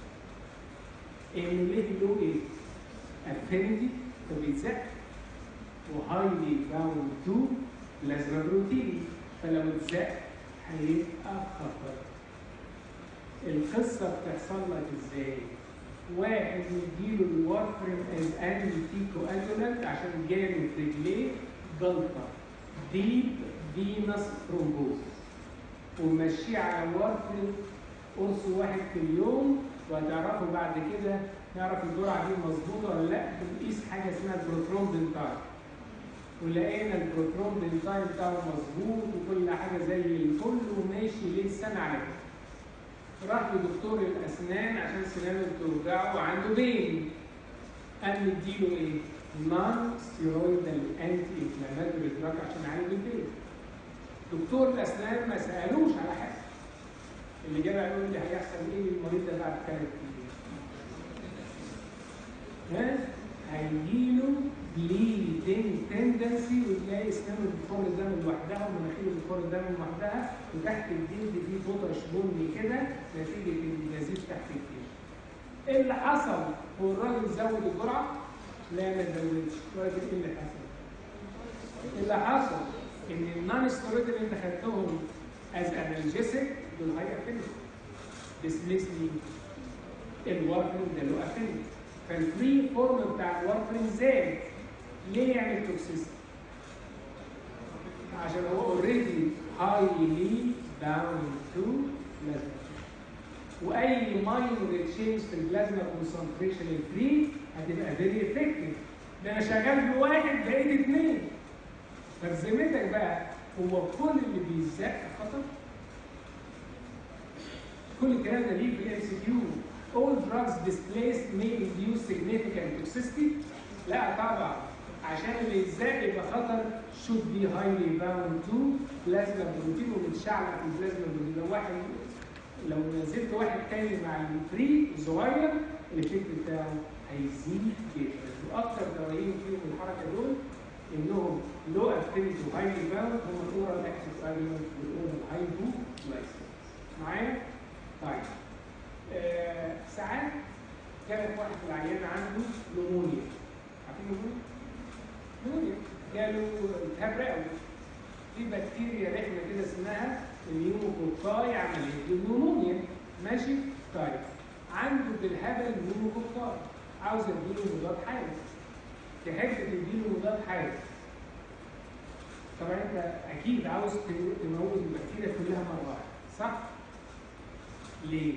انه ليه له ايه؟ افينيتي فبيتزق وهايلي باوند تو بلازما بروتين فلو اتزق هيبقى خطر. القصه بتحصل لك ازاي؟ واحد يديله الوارفرين از انتي كواجولانت عشان جاله في رجليه جلطه ديب فينس ثرومبوز ومشيه على وارفرين قرص واحد في اليوم وهتعرفوا بعد كده نعرف الجرعه دي مظبوطه ولا لا بنقيس حاجه اسمها البروترومبين تايم ولقينا البروترومبين تايم بتاعه مظبوط وكل حاجه زي الفل وماشي ليه سنه على كده راح لدكتور الاسنان عشان سنانه بتوجعه وعنده بين قال مديله ايه؟ نون ستيرويدال انتي انفلاماتوري دراج عشان يعالج البين دكتور الاسنان ما سالوش على حاجه اللي جاب يقول لي هيحصل ايه للمريض ده بعد ثلاث ايام ها هيجيله بليدنج تندنسي وتلاقي اسنانه بتخر الدم لوحدها ومناخيره بتخر الدم لوحدها وتحت الجلد فيه بطش بني كده نتيجه النزيف تحت الجلد. ايه اللي حصل؟ هو الراجل زود الجرعه؟ لا ما زودش، ولكن ايه اللي حصل؟ اللي حصل ان النون ستيرويد اللي انت خدتهم از انالجيسيك دول هاي افينيتي. ديسميس مين؟ الوارفرين ده له افينيتي. فالفري فورم بتاع الوارفرين زاد ليه يعمل توكسيستي؟ عشان هو اوريدي هايلي باوند تو بلازما واي ماينور تشينج في البلازما كونسنتريشن الفري هتبقى فيري افكتيف ده انا شغال بواحد بقيت اثنين فبذمتك بقى هو كل اللي بيزق خطر كل الكلام ده ليه في الام سي كيو all drugs displaced may induce significant toxicity لا طبعا عشان اللي يتزاق يبقى خطر should be highly bound to plasma protein ومتشعلق في البلازما بروتين لو واحد لو نزلت واحد تاني مع الفري صغير الافكت بتاعه هيزيد جدا واكثر دوايين فيهم الحركه دول انهم لو افينيتي وهايلي باوند هم الاورال اكتيف ايلمنت والاورال هايبو معايا؟ طيب آه ساعات جالك واحد في العيان عنده نمونيا عارفين نمونيا؟ نمونيا جاله التهاب رئوي في بكتيريا رخمه كده اسمها النيوموكوكاي عمليه النمونيا ماشي؟ طيب عنده بالهبل نيوموكوكاي عاوز اديله مضاد حيوي تحب تديله مضاد حيوي طبعا انت اكيد عاوز تموت البكتيريا كلها مره واحده صح؟ ليه؟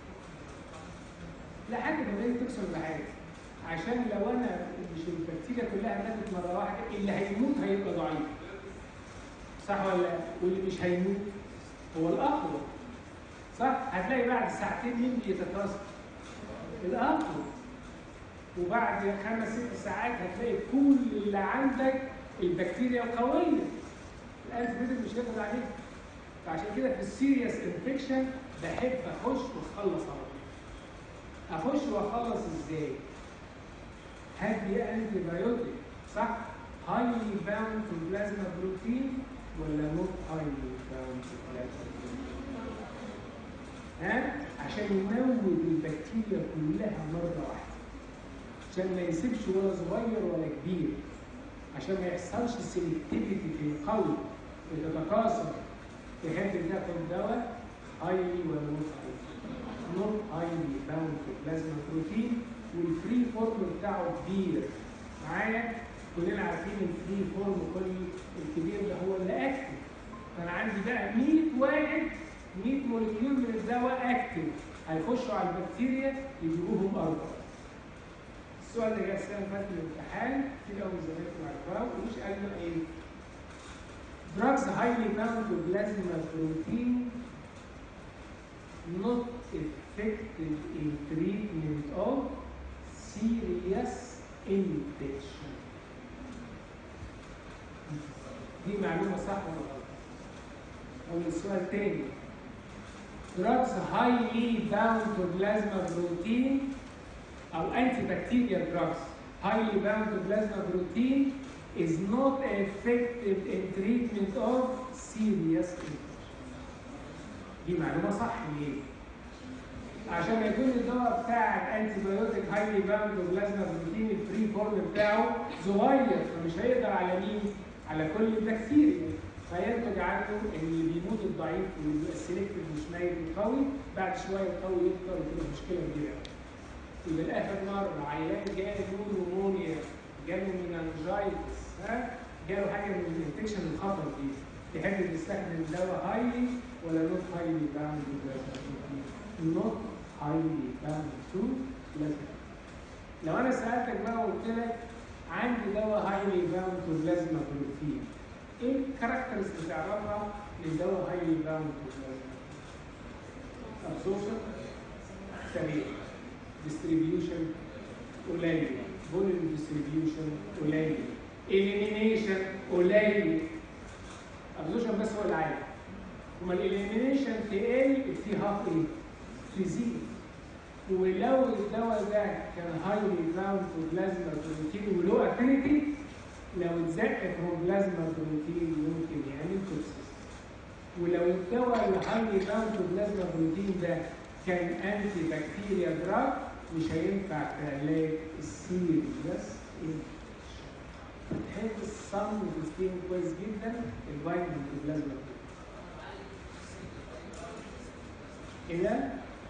لحد ما تيجي تكسر بحاجه عشان لو انا مش البكتيريا كلها ماتت مره واحده اللي هيموت هيبقى ضعيف صح ولا لا؟ واللي مش هيموت هو الاقوى صح؟ هتلاقي بعد ساعتين مين بيتكاثر؟ الاقوى وبعد خمس ست ساعات هتلاقي كل اللي عندك البكتيريا القويه الانتيبيوتيك مش هيقدر عليها فعشان كده في السيريس انفكشن بحب اخش واخلص على طول اخش واخلص ازاي؟ هدي انتي بايوتيك صح؟ هايلي باوند تو بلازما بروتين ولا نوت هايلي باوند تو بلازما بروتين؟ ها؟ عشان يموت البكتيريا كلها مره واحده عشان ما يسيبش ولا صغير ولا كبير عشان ما يحصلش سيلكتيفيتي في القلب وتتكاثر تحب تاخد دواء هايلي ولا نوت هايلي نوت هايلي باوند تو بلازما بروتين والفري فورم بتاعه كبير معايا كلنا عارفين الفري فورم كل الكبير ده هو اللي اكتف فانا عندي بقى 100 واحد 100 مولكيول من الدواء اكتف هيخشوا على البكتيريا يجيبوهم اربعه السؤال ده جه السنه اللي فاتت في الامتحان كتير قوي زمايلكم عارفاه ومش قالنا ايه drugs highly bound to plasma protein not effective in treatment of serious infection دي معلومة صح ولا غلط؟ أو السؤال تاني drugs highly bound to plasma protein أو antibacterial drugs highly bound to plasma protein is not effective in treatment of serious infection. دي معلومة صح ليه؟ عشان يكون الدواء بتاع الانتي بايوتيك هايلي باوند بلازما بروتين الفري فورم بتاعه صغير فمش هيقدر على مين؟ على كل البكتيريا فينتج عنه ان اللي بيموت الضعيف واللي بيبقى السلكتيف مش ميت القوي بعد شويه القوي يكتر وتبقى مشكله كبيره. يبقى الاخر مره عيان جاله نمونيا جاله مننجايتس ها جاله حاجه من الانفكشن الخطر دي تحب تستخدم دواء هايلي ولا نوت هايلي باوند نوت هايلي باوند تو بلازما لو انا سالتك بقى وقلت لك عندي دواء هايلي باوند تو بلازما بروتين ايه الكاركترز اللي تعرفها للدواء هايلي باوند تو بلازما؟ ابسورشن سريع ديستريبيوشن قليل فوليوم ديستريبيوشن قليل اليمينيشن قليل ابزورشن بس هو اللي عالي وما الاليمينيشن تقل في هاف ايه؟ تزيد ولو الدواء ده كان هايلي باوند تو بلازما بروتين ولو افينيتي لو اتزق فروم بلازما بروتين ممكن يعمل توكسيس ولو الدواء اللي هايلي باوند تو بلازما بروتين ده كان انتي بكتيريا دراج مش هينفع في علاج السيريس تحب الصم والسكين كويس جدا الفيتامين بلازما إذا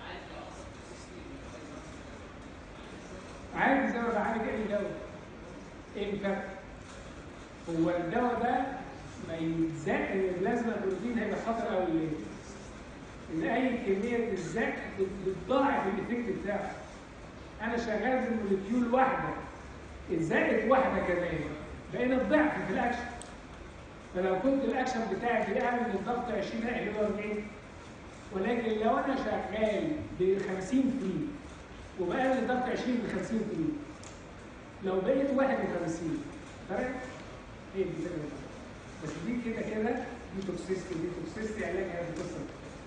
عادي زي ما بعالج أي دواء إيه الفرق؟ هو الدواء ده ما يتزق البلازما بروتين هيبقى خطر قوي ليه؟ ان اي كميه تتزق بتضاعف الايفكت بتاعه انا شغال بموليكيول واحده اتزقت واحده كمان بقينا الضعف في الاكشن فلو كنت الاكشن بتاعي بيعمل من الضغط 20 هيقلبه 40 ولكن لو انا شغال ب 50 فري وبقلل الضغط 20 ب 50 فري لو بقيت 51 فرق هي دي كده بس دي كده كده دي توكسيستي دي توكسيستي علاجها بتصل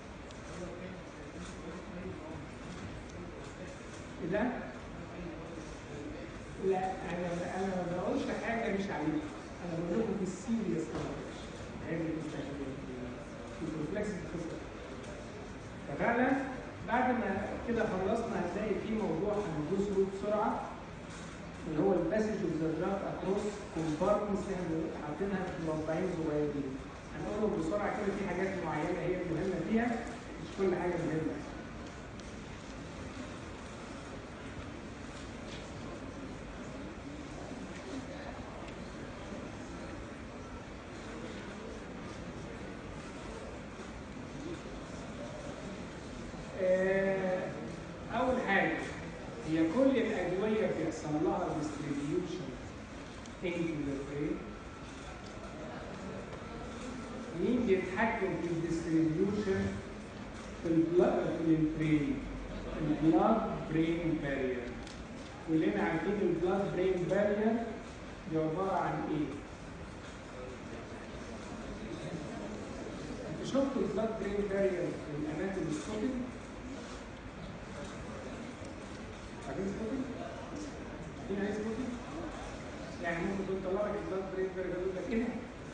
ده لا انا انا ما بقولش حاجه مش عليك انا بقول لكم بالسيريس هذه المستشفيات الكومبلكس بتخسر ففعلا بعد ما كده خلصنا هتلاقي في موضوع هندوس له بسرعه اللي هو الباسج اوف ذا دراج اكروس كومبارتمنتس اللي احنا حاطينها في مربعين صغيرين هنقولهم بسرعه كده في حاجات معينه هي المهمه فيها مش كل حاجه مهمه آه، أول حاجة هي كل الأدوية بيحصل لها distribution into the brain مين بيتحكم في الديستريبيوشن في البلاد في البرين البلاد برين بارير كلنا عارفين البلاد برين بارير دي عبارة عن إيه؟ انت شفتوا البلاد برين بارير في الأناتومي ستودي؟ عارفين ستودي؟ عارفين ايه ستودي؟ يعني ممكن تقول طلع لك البلاد برين بارير يقول لك ايه ده؟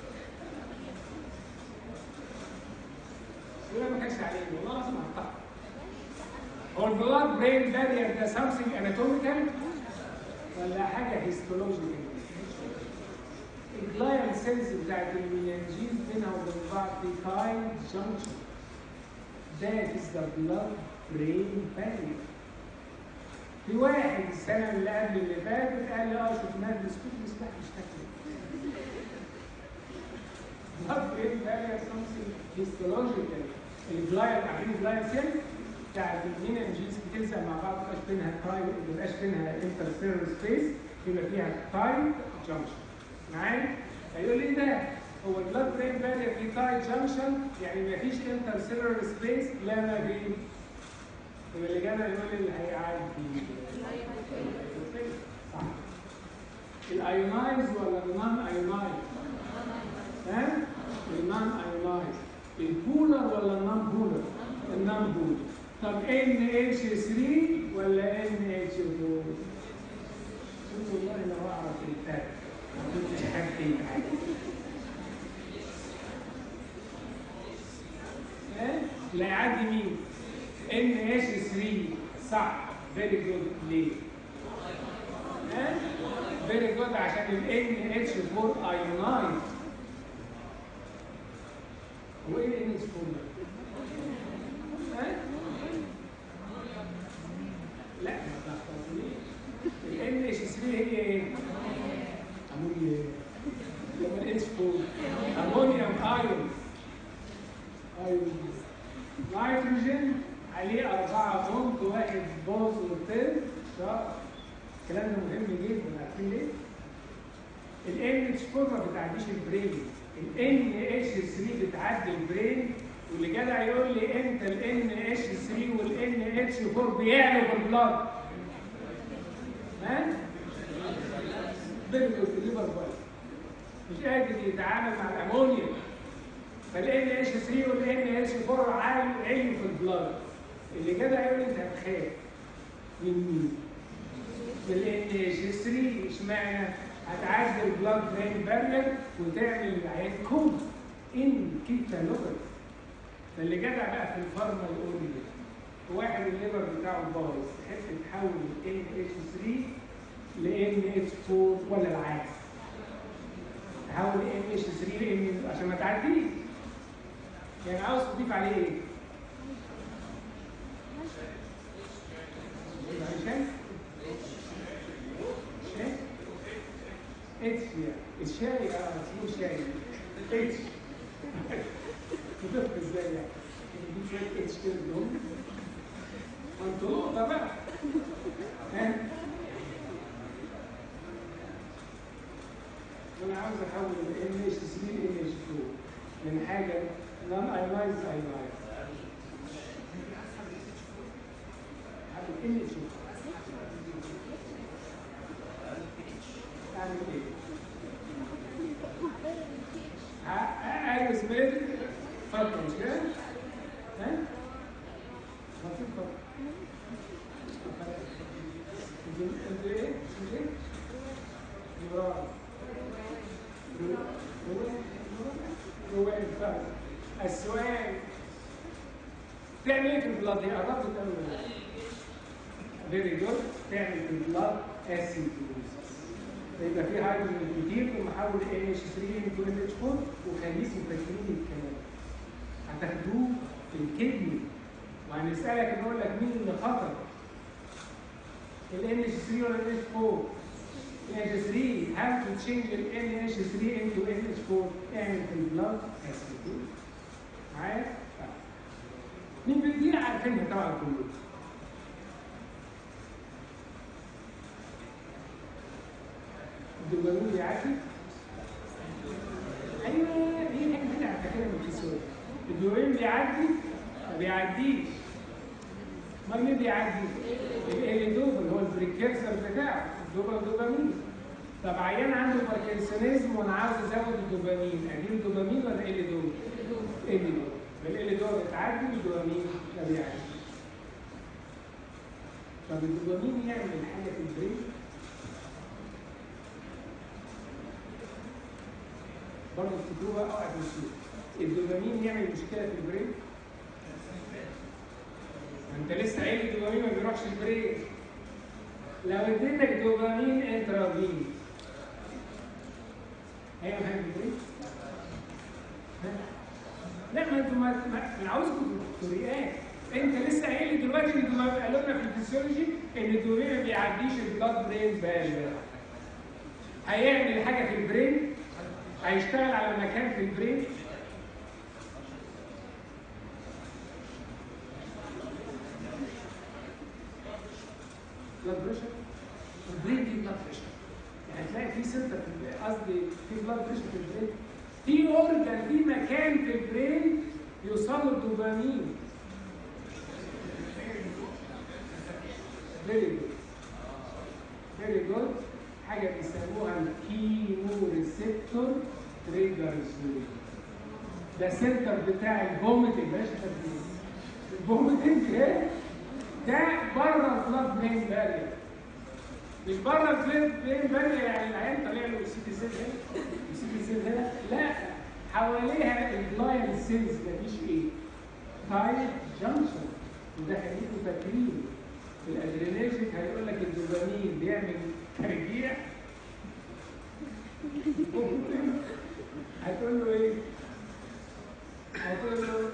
يقول ما كانش عليه والله لازم هنطق هو البلاد برين بارير ده سامثينج اناتوميكال ولا حاجه هيستولوجيكال؟ الجلايال سيلز بتاعت الميلانجيز بينها وبين بعض في تايم جنكشن That is the blood brain barrier. في واحد السنة اللي قبل اللي فاتت قال لي اه شفناه في السكوت بس لا مش فاكر. blood brain barrier something histological. الجلايال عارفين الجلايال سيل بتاعت الميلانجيز بتلزق مع بعض ما يبقاش بينها تايم ما يبقاش بينها انترسيلر سبيس يبقى فيها تايم جنكشن. معايا؟ هيقول لي ده هو البلاد برين بارير في تايت جنكشن يعني ما فيش انتر سيلولر سبيس لا ما بين يبقى اللي جانا يقول لي اللي هيعدي صح الايونايز ولا النون ايونايز؟ ها؟ النون ايونايز البولر ولا النون بولر؟ النون بولر طب ان اتش 3 ولا ان اتش 4؟ شوف والله لو اعرف الفرق ما كنتش حبيت حاجه ها؟ لا يعدي مين؟ ان اتش 3 صح فيري جود ليه؟ ها؟ فيري جود عشان ال ان اتش 4 ايونايز هو ايه ال ان اتش 4 ها؟ لا ما تلخبطنيش ال ان اتش 3 هي ايه؟ امونيا لما ال اتش 4 امونيوم ايون ايون نيتروجين عليه أربعة بونت واحد بوزيتيف شرط الكلام ده مهم جدا عارفين ليه؟ ال NH4 ما بتعديش البرين ال NH3 بتعدي البرين واللي جدع يقول لي امتى ال NH3 وال NH4 بيعلوا في البلاد ها؟ بيرجو الليفر بايظ مش قادر يتعامل مع الامونيا فال اتش 3 وال اتش 4 عالي علي في البلاد اللي جدع يقول انت هتخاف من مين؟ من ال اتش 3 اشمعنى؟ هتعدي البلاد برين بارير وتعمل العيان كوم ان كيتالوجر فاللي جدع بقى في الفارما يقول لي واحد الليفر بتاعه بايظ تحب تحول ال اتش 3 ل ان اتش 4 ولا العكس؟ تحول ال اتش 3 لان عشان ما تعديش يعني عاوز تضيف عليه ايه؟ عشان شاي اتش يعني الشاي اه اسمه شاي اتش تضيف ازاي يعني؟ تجيب شويه اتش كده بدهم ما انتوا نقطه بقى ها؟ انا عاوز احول ال اتش 3 ل اتش 2 من حاجه non ionized ionized. هذا اللي تشوف اعمل ايه؟ ايوه سمير اتفضل مش كده؟ ها؟ ما في فرق انتوا ايه؟ اسمه ايه؟ جبران روان فعلا السؤال تعمل ايه في البلاد؟ هي قربت قوي فيري جود تعمل في البلاد اسيدوزيس يبقى في هيدروجين كتير ومحول ان اتش 3 انتو ان اتش 4 وخليه سيمباتينيك كمان هتاخدوه في الكدني وهنسالك نقول لك مين اللي خطر ال ان اتش 3 ولا ال اتش 4 NH3 how to change ال NH3 into NH4 اعمل في البلاد اسيدوز معايا؟ مين بدي عارفينها طبعا كلهم الدوبامين بيعدي ايوه هي حاجه كده على فكره من الكسور الدوبامين بيعدي ما بيعديش امال مين بيعدي؟ الاليدوب اللي هو البريكيرسر بتاعه الدوبا دوبامين طب عيان عنده باركنسونيزم وانا عاوز ازود الدوبامين اديله دوبامين ولا اليدوب؟ اليدوب فالاليدوب بتعدي والدوبامين ما بيعديش طب الدوبامين يعمل حاجه في البرين برضه افتكروها اوعى تنسوها الدوبامين يعمل مشكله في البرين انت لسه قايل الدوبامين ما بيروحش البرين لو اديتك دوبامين انترافين هيعمل حاجه في البرين لا ما انتوا ما ما- انا عاوزكم تريقات انت لسه قايل لي دلوقتي ان الدوبامين قالوا لنا في الفسيولوجي ان الدوبامين ما بيعديش البلاد برين بارير هيعمل حاجه في البرين هيشتغل على مكان في البرين بلاد بريشر البرين دي بلاد بريشر يعني تلاقي في سنتر في البرين قصدي في بلاد بريشر في البرين في اورجان في مكان في البرين يوصل له الدوبامين فيري جود فيري جود حاجه بيسموها الكيمو ريسبتور تريجرز ده سنتر بتاع الفوميتنج ماشي تركيز الفوميتنج ايه؟ ده بره البلاد برين بارير مش بره البلاد برين بارير يعني العيان طالع له سي تي سيل هنا سي تي سيل هنا لا حواليها الجلايال سيلز مفيش ايه؟ تايب جانكشن وده خليكم فاكرين الادرينرجيك هيقول لك الدوبامين بيعمل ترجيع هتقول له ايه؟ هتقول له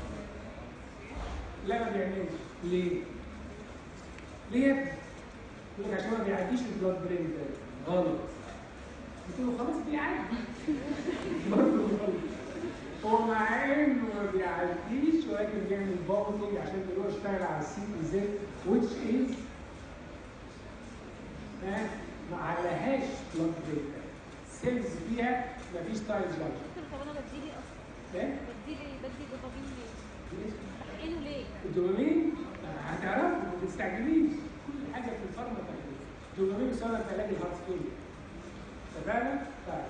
لا ما بيعملش ليه؟ ليه يا ابني؟ يقول لك عشان ما بيعديش البلاد برين ده غلط قلت له خلاص بيعدي برضه غلط هو مع انه ما بيعديش ولكن بيعمل فوميتنج عشان هو اشتغل على السي اي زد which is ها ما عليهاش بلاد برين سيلز فيها مفيش تايل جانكشن دكتور طب انا بديلي اصلا ايه؟ بديلي بدي دوبامين ليه؟ بحقنه ليه؟ الدوبامين هتعرف ما تستعجليش كل حاجه في الفارما تعمل الدوبامين بيساعد في علاج الهارت فيلير اتفقنا؟ طيب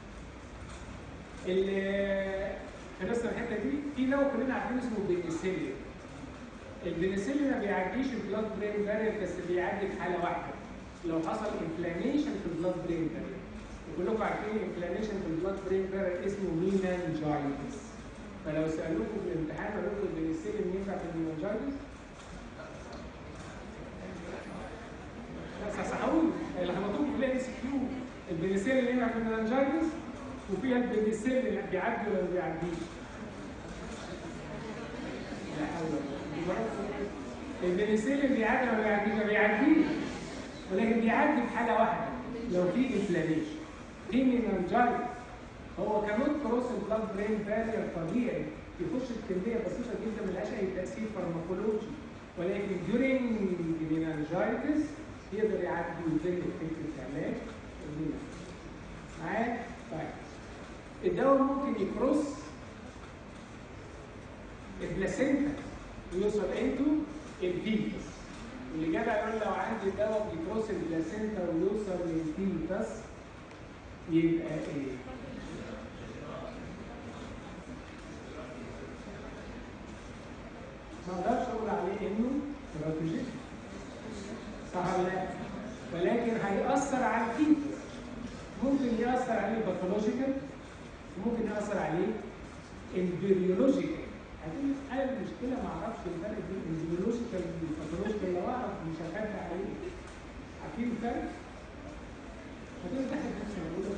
ال خلصنا الحته دي في دواء كلنا عارفين اسمه بنسلين البنسلين ما بيعديش البلاد برين بارير بس بيعدي في حاله واحده لو حصل انفلاميشن في البلاد برين بارير وكلكم عارفين انفلاميشن في البلاد برين بارير اسمه مينانجايتس فلو سالوكم في الامتحان قالوا لكم البنسلين ينفع في المينانجايتس لا صححوني اللي هبطوكم في اس كيو البنسلين ينفع في المينانجايتس وفيها البنسلين بيعدي ولا ما بيعديش لا حول ولا قوة. البنسلين بيعدي ولا ما بيعديش؟ ما بيعديش ولكن بيعدي في حاله واحده لو في انفلاميشن في مينانجايتس هو كانوت كروس البلاد برين بارير طبيعي يخش بكميه بسيطه جدا ملهاش اي تاثير فارماكولوجي ولكن during meningitis يقدر يعدي ويتم فكره علاج المينانجايتس معايا؟ طيب الدواء ممكن يكروس البلاسينتا ويوصل انتو الفيتس واللي جدع يقول لو عندي دواء بيكروس البلاسينتا ويوصل للفيتس يبقى ايه؟ ما اقدرش اقول عليه انه تراتوجيك صح ولا لا؟ ولكن هيأثر على الفيتس ممكن يأثر عليه باثولوجيكال وممكن يأثر عليه امبريولوجيكال هتقول لي انا المشكله ما اعرفش الفرق بين الامبريولوجيكال والباثولوجيكال لو اعرف مش هخبي عليه عارفين الفرق؟ هتقول لي تحت نفسي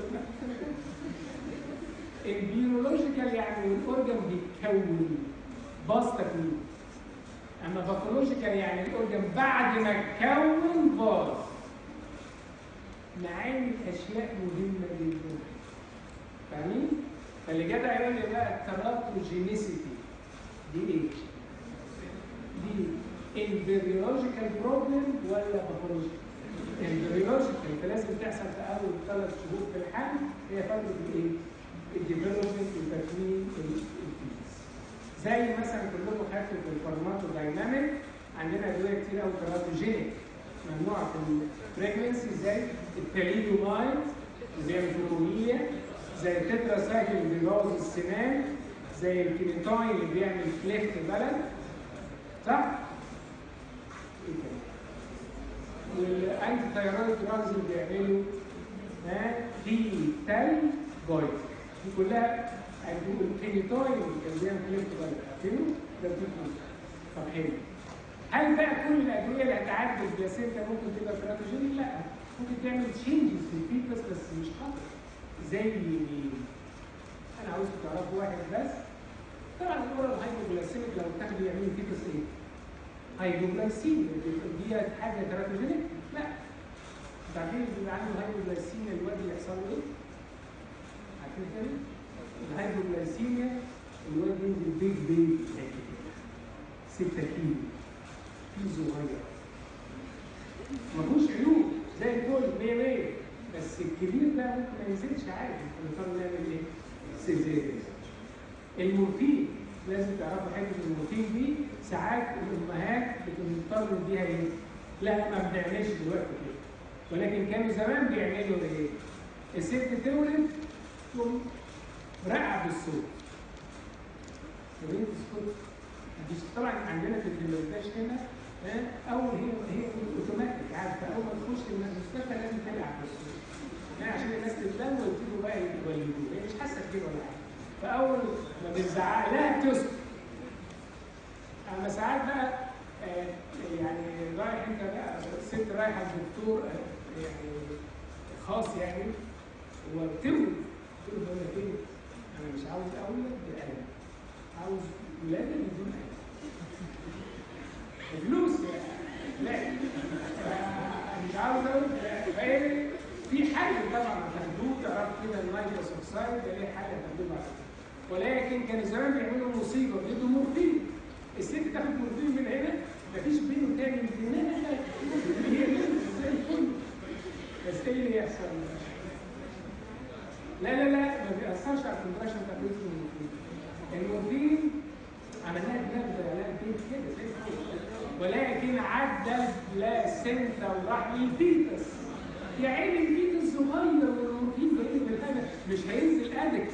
البيولوجيكال يعني الاورجن بيتكون باظ تكوين اما باثولوجيكال يعني الاورجن بعد ما اتكون باظ معاني اشياء مهمه جدا فاهمين؟ فاللي جدع يقول لي بقى التراتوجينيسيتي دي ايه؟ دي امبريولوجيكال بروبلم ولا باثولوجيكال؟ امبريولوجيكال فلازم تحصل في اول ثلاث شهور في الحمل هي فتره الايه؟ الديفلوبمنت وتكوين الفيتس زي مثلا كلكم خدتوا في الفارماكو دايناميك عندنا ادويه كتير قوي تراتوجينيك ممنوعه في البريجنسي زي التاليدومايد زي الفلوميليا زي التتراسايكل اللي بيبوظ السنان زي الكينيتوين اللي بيعمل كليفت بلد صح؟ ايه تاني؟ والانتي تايرويد دراجز اللي بيعملوا ها في تال جويد دي كلها الكينيتوين كان بيعمل كليفت بلد عارفينه؟ ده بتفهم طب حلو هل بقى كل الادويه اللي هتعدي البلاسينتا ممكن تبقى تراتوجينيك؟ لا ممكن تعمل تشينجز في الفيتس بس مش خطر زي مين؟ انا عاوزكم تعرفوا واحد بس طبعا الاورال هايبوجلايسيميك لو بتاخدوا يعملوا فيتس ايه؟ هايبوجلايسيميا دي حاجه تراتوجينيك؟ لا انتوا عارفين اللي بيبقى عنده هايبوجلايسيميا الواد اللي يحصل له ايه؟ عارفين كده؟ الهايبوجلايسيميا الواد ينزل بيج بيج 6 كيلو كيلو صغير ملوش عيوب زي الفل 100 100 بس الكبير ده ممكن ما ينزلش عادي نضطر نعمل ايه؟ سيزيريان المورفين لازم تعرفوا حته المورفين دي ساعات الامهات بتضطر نديها ايه؟ لا ما بنعملش دلوقتي كده ولكن كانوا زمان بيعملوا ايه؟ الست تولد تقوم رقع بالصوت يا بنت اسكت مفيش طبعا عندنا في الدمرداش هنا ها، اول هي هي اوتوماتيك عارفه اول ما تخش المستشفى لازم تلعب بالصوت ها، عشان الناس تتلم ويبتدوا بقى يولدوا هي مش حاسه بكده ولا حاجه فاول ما بتزعق لها بتسكت اما ساعات بقى آه، يعني رايح انت بقى ست رايحه لدكتور آه، يعني خاص يعني وبتولد تقول له لك ايه؟ انا مش عاوز اولد بقلم عاوز ولاده بدون قلم فلوس يعني لا مش عاوز اقول فهي في حل طبعا هتاخدوه تعرفوا كده النيتروس اوكسايد ده ليه حل هتاخدوه بعد كده. ولكن كان زمان بيعملوا مصيبه بيدوا مورفين الست تاخد مورفين من هنا مفيش بينه وتاني دماغ هي زي الفل بس ايه اللي يحصل؟ لا لا لا ما بيأثرش على الكونتراكشن بتاع المورفين المورفين عملناها دماغ زي علاج بيت كده زي الفل ولكن عدى البلاسنتا وراح للفيتس يا عيني الفيتس صغير والمورفين جاي من الهنا مش هينزل ادك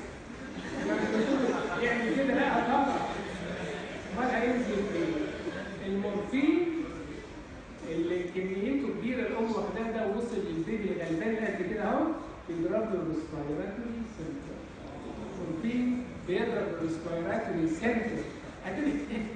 يعني كده لا طبعا امال هينزل ايه؟ المورفين اللي كميته كبيره الام واخداه ده ووصل للبيبي الغلبان قد كده اهو بيضرب له الريسبيراتوري سنتر المورفين بيضرب الريسبيراتوري سنتر هتقولي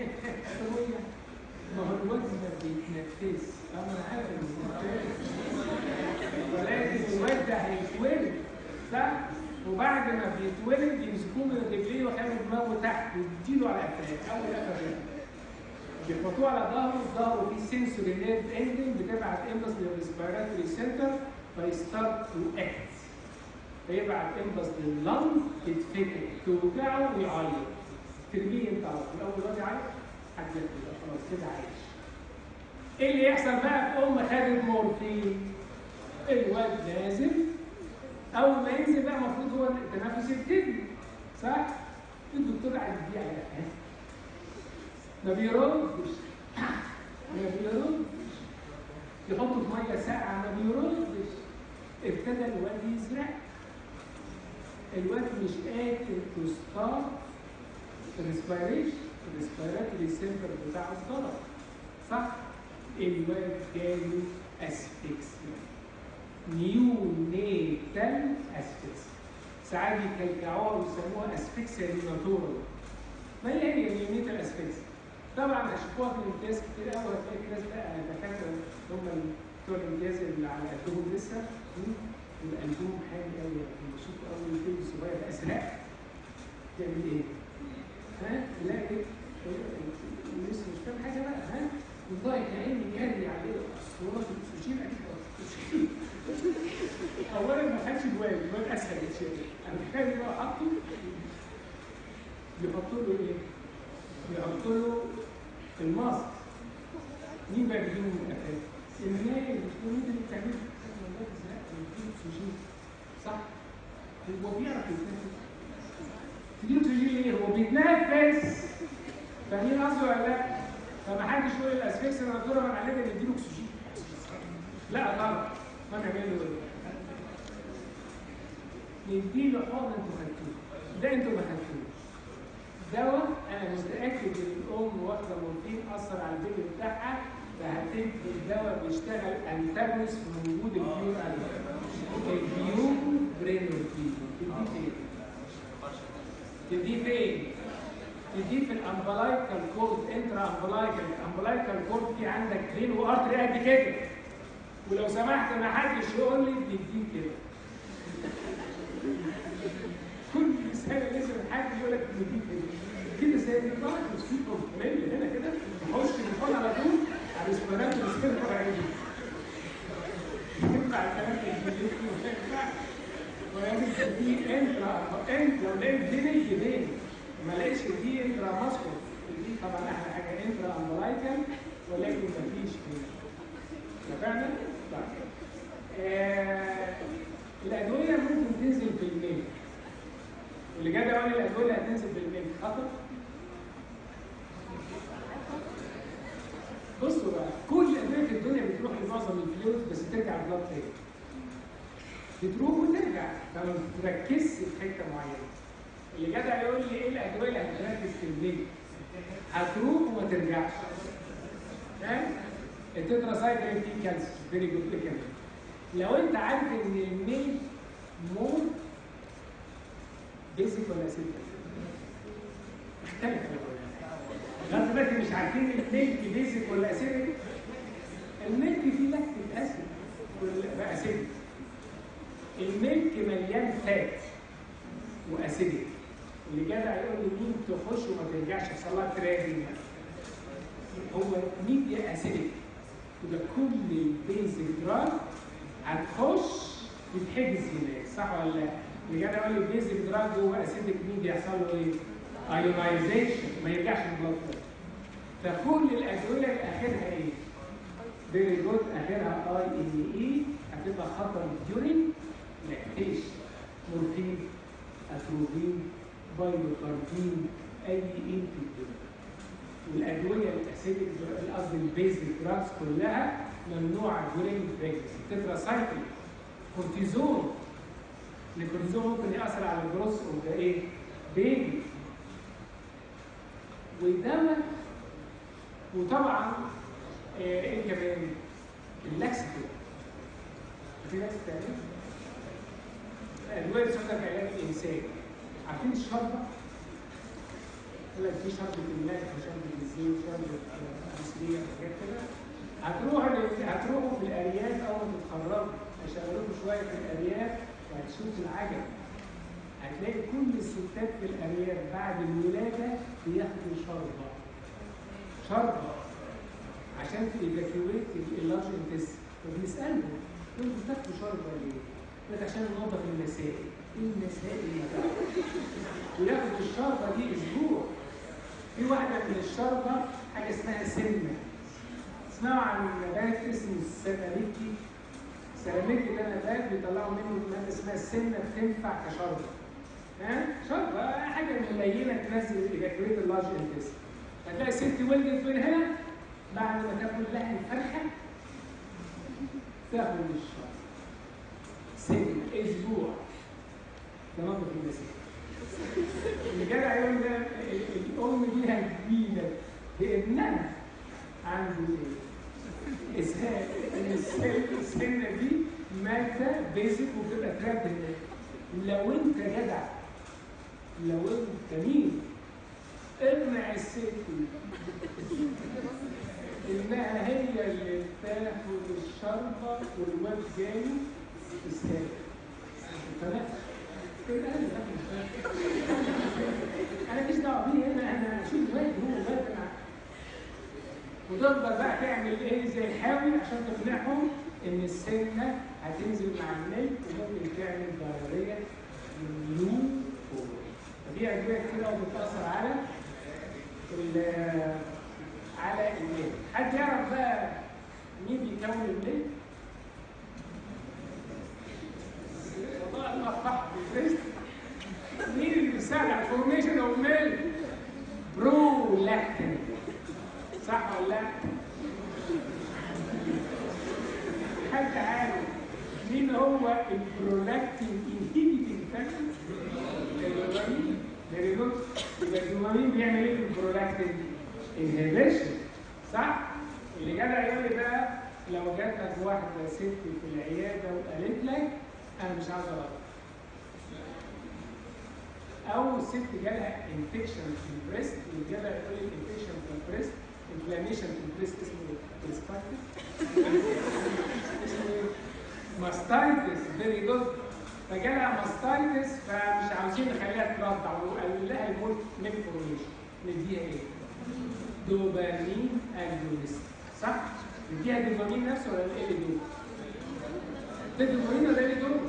ما هو الواد ما بيتنفس انا انا عارف انه بيتنفس. ولكن الواد ده هيتولد صح؟ وبعد ما بيتولد يمسكوه من رجليه ويخلوا دماغه تحت ويديله على قفاه اول قفاه بيحطوه على ظهره ظهره فيه سنسوري نيرف اندنج بتبعت امبلس للريسبيراتوري سنتر فيستارت تو اكت فيبعت امبلس لللنج تتفتح توجعه ويعيط ترميه انت على طول اول واد يعيط حد كده خلاص كده عايش ايه اللي يحصل بقى في ام خدت مورفين الواد نازل اول ما ينزل بقى المفروض هو التنفس يبتدي صح؟ الدكتور قاعد يديه على قفاه ما بيردش ما بيردش يحطه في ميه ساقعه ما بيردش ابتدى الواد يزرع الواد مش قادر تستار الريسبيريشن الريسبيراتوري سنتر بتاعه اتضرب صح؟ الواد جاله اسفكسيا نيونيتال اسفكسيا ساعات يكلكعوها ويسموها اسفكسيا نيوناتورال ما هي هي نيونيتال اسفكسيا طبعا هشوفوها في الامتياز كتير قوي هتلاقي في ناس بقى دكاتره هم بتوع الامتياز اللي على قدهم لسه م? يبقى قلبهم حامي قوي يعني يشوفوا اول فيلم صغير ازرق تعمل ايه؟ ها؟ تلاقي لسه مش فاهم حاجه بقى ها؟ والله يا عيني جري عليه الصوره الاكسجين اكيد اولا ما خدش الواد الواد اسهل يتشال انا تخيل بقى حطه بيحطوا له ايه؟ بيحطوا له الماسك مين بقى بيجيبه من القفاه؟ النايم الجنود اللي بتعمله والله ازاي بيديله اكسجين صح؟ هو بيعرف يتنفس تديله اكسجين ايه؟ هو بيتنفس فاهمين قصدي ولا لا؟ فما حدش يقول الاسفكس انا دكتوره من عليه نديله اكسجين لا طبعا ما نعمل له ايه؟ نديله حقن انتوا خدتوه ده انتوا ما خدتوش دواء انا متاكد ان الام واخده مورفين اثر على البيبي بتاعها فهتدي الدواء بيشتغل انتاجونس في وجود البيور البيور برينورفين تديه فين؟ تديه فين؟ تديه في الامبلايكال كورد انترا امبلايكال الامبلايكال كورد في عندك فين وارتري قد كده ولو سمحت ما حدش يقول لي بنديه كده كل سنه لازم حد يقول لك بنديه كده كده زي الضغط في بروبلم هنا كده نخش ندخل على طول على الاسبرانت والسكيل الطبيعي ينفع الكلام ده ما ينفعش ولازم تديه انترا انت لو لقيت دي دي ما لقيتش دي انترا ماسكو دي طبعا احلى حاجه انترا امبلايكال ولكن ما فيش كده اتفقنا؟ طيب آه الادويه ممكن تنزل بالميل اللي جاب يقول لي الادويه اللي هتنزل بالميل خطر بصوا بقى كل ادويه في الدنيا بتروح لمعظم الفلويد بس وترجع البلاد تاني بتروح وترجع فما بتركزش في حته معينه اللي جدع يقول لي ايه الادويه اللي هتركز في الميل هتروح وما ترجعش فاهم التتراسايكلين فيه كالسيوم فيري جود كمان لو انت عارف ان الميل مور بيزك ولا اسيد اختلف لغايه دلوقتي مش عارفين الميلك بيزك ولا اسيد الميلك فيه لاكتيك اسيد ولا اسيد الميلك مليان فات واسيدك اللي جدع يقول لي مين تخش وما ترجعش يحصل لها كراكنج هو ميديا اسيدك يبقى كل البيزك دراج هتخش تتحجز هناك صح ولا لا؟ اللي جدع يقول لي البيزك دراج جوه اسيدك ميديا يحصل له ايه؟ ايونايزيشن ما يرجعش البلد فكل الادويه اللي اخرها ايه؟ فيري جود اخرها اي ان اي هتبقى خطر ديورين لاكتيشن مورفين اتروبين بايوكاربين اي ان في الدنيا والادويه الاسيدك قصدي البيزك دراجز كلها ممنوعه دورين بريكس تتراسايكل كورتيزون الكورتيزون ممكن ياثر على الجروس اوف ذا ايه؟ بيبي ودواء وطبعا آه، ايه كمان؟ اللاكسيتيف في ناس تانية الادويه اللي بتستخدم في علاج الانسان عارفين الشربه؟ يقول لك في شربة الملح وشربة الزيت وشربة العسلية وحاجات كده هتروحوا هتروحوا في الارياف اول ما تتخرجوا هيشغلوكوا شويه في الارياف وهتشوفوا العجب هتلاقي كل الستات في الارياف بعد الولاده بياخدوا شربه شربه عشان تيفاكيويت اللارج انتست فبنسالهم انتوا بتاخدوا شربه ليه؟ يقول لك عشان ننظف المسائل ايه المسائل اللي بتاعتك؟ وياخد الشربه دي اسبوع في واحده من الشربه حاجه اسمها سمنه اسمعوا عن نبات اسمه السيراميكي السيراميكي ده نبات بيطلعوا منه ماده اسمها السمنه بتنفع كشربه ها شربه حاجه ملينه تنزل ايفاكويت اللارج انتست هتلاقي ست ولدت من هنا بعد ما تاكل لحم فرخه تاخد الشرب سنه اسبوع تنظف المسائل اللي جدع يقول ده ال- الام دي هتجيلك بابنها عنده ايه؟ اسهال السن- السنه دي ماده بيزك وبتبقى تراب هناك لو انت جدع لو انت مين اقنع الست انها هي اللي تاخد الشربه والواد جاي اسهال فلا انا مش دعوه بيه هنا انا اشوف الواد هو الواد انا وتفضل بقى تعمل ايه زي الحاوي عشان تقنعهم ان السنه هتنزل مع الملك وممكن تعمل ضرريه من فدي ادويه كتير قوي بتاثر على ال- على الملك حد يعرف بقى مين بيكون الملك؟ والله الله صح مين اللي بيساعد على الفورميشن اوف ميلك؟ برولاكتين صح ولا لا؟ حد عارف مين هو البرولاكتين انهيبيتنج فاكتور؟ الدوبامين فيري جود يبقى الدوبامين بيعمل ايه في البرولاكتين؟ انهبيشن صح؟ اللي جدع يقول لي بقى لو جات لك واحده ست في العياده وقالت لك انا مش عاوز اغلط او ست جالها انفكشن في البريست اللي جالها يقول لي انفكشن في البريست انفلاميشن في البريست اسمه بريسباكتيف اسمه ماستايتس فيري جود فجالها ماستايتس فمش عاوزين نخليها ترضع وقال لها المولت ميكرونيشن نديها ايه؟ دوبامين اجونست صح؟ نديها دوبامين نفسه ولا ايه اللي دوب؟ ده دوبامين ولا ايه اللي دوب؟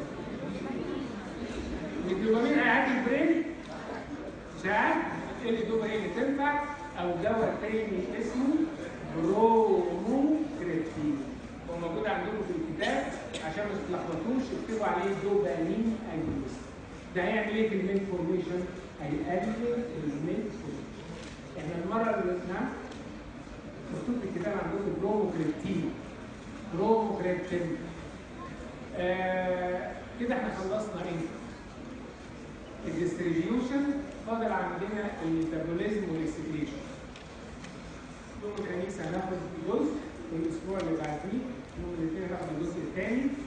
الدوبامين هيعدي البرين ساعات الدوبامين اللي تنفع او دواء تاني اسمه بروموكريبتين هو موجود عندكم في الكتاب عشان ما تتلخبطوش اكتبوا عليه دوبامين اجونست ده هيعمل ايه في الميل فورميشن؟ هيقلل الميل فورميشن احنا المره اللي نعم مكتوب في الكتاب عندكم بروموكريبتين بروموكريبتين آه كده احنا خلصنا ايه؟ الديستريبيوشن فاضل عندنا الميتابوليزم والاكسكريشن يوم الخميس هناخد جزء والاسبوع اللي بعديه يوم الاثنين هناخد الجزء الثاني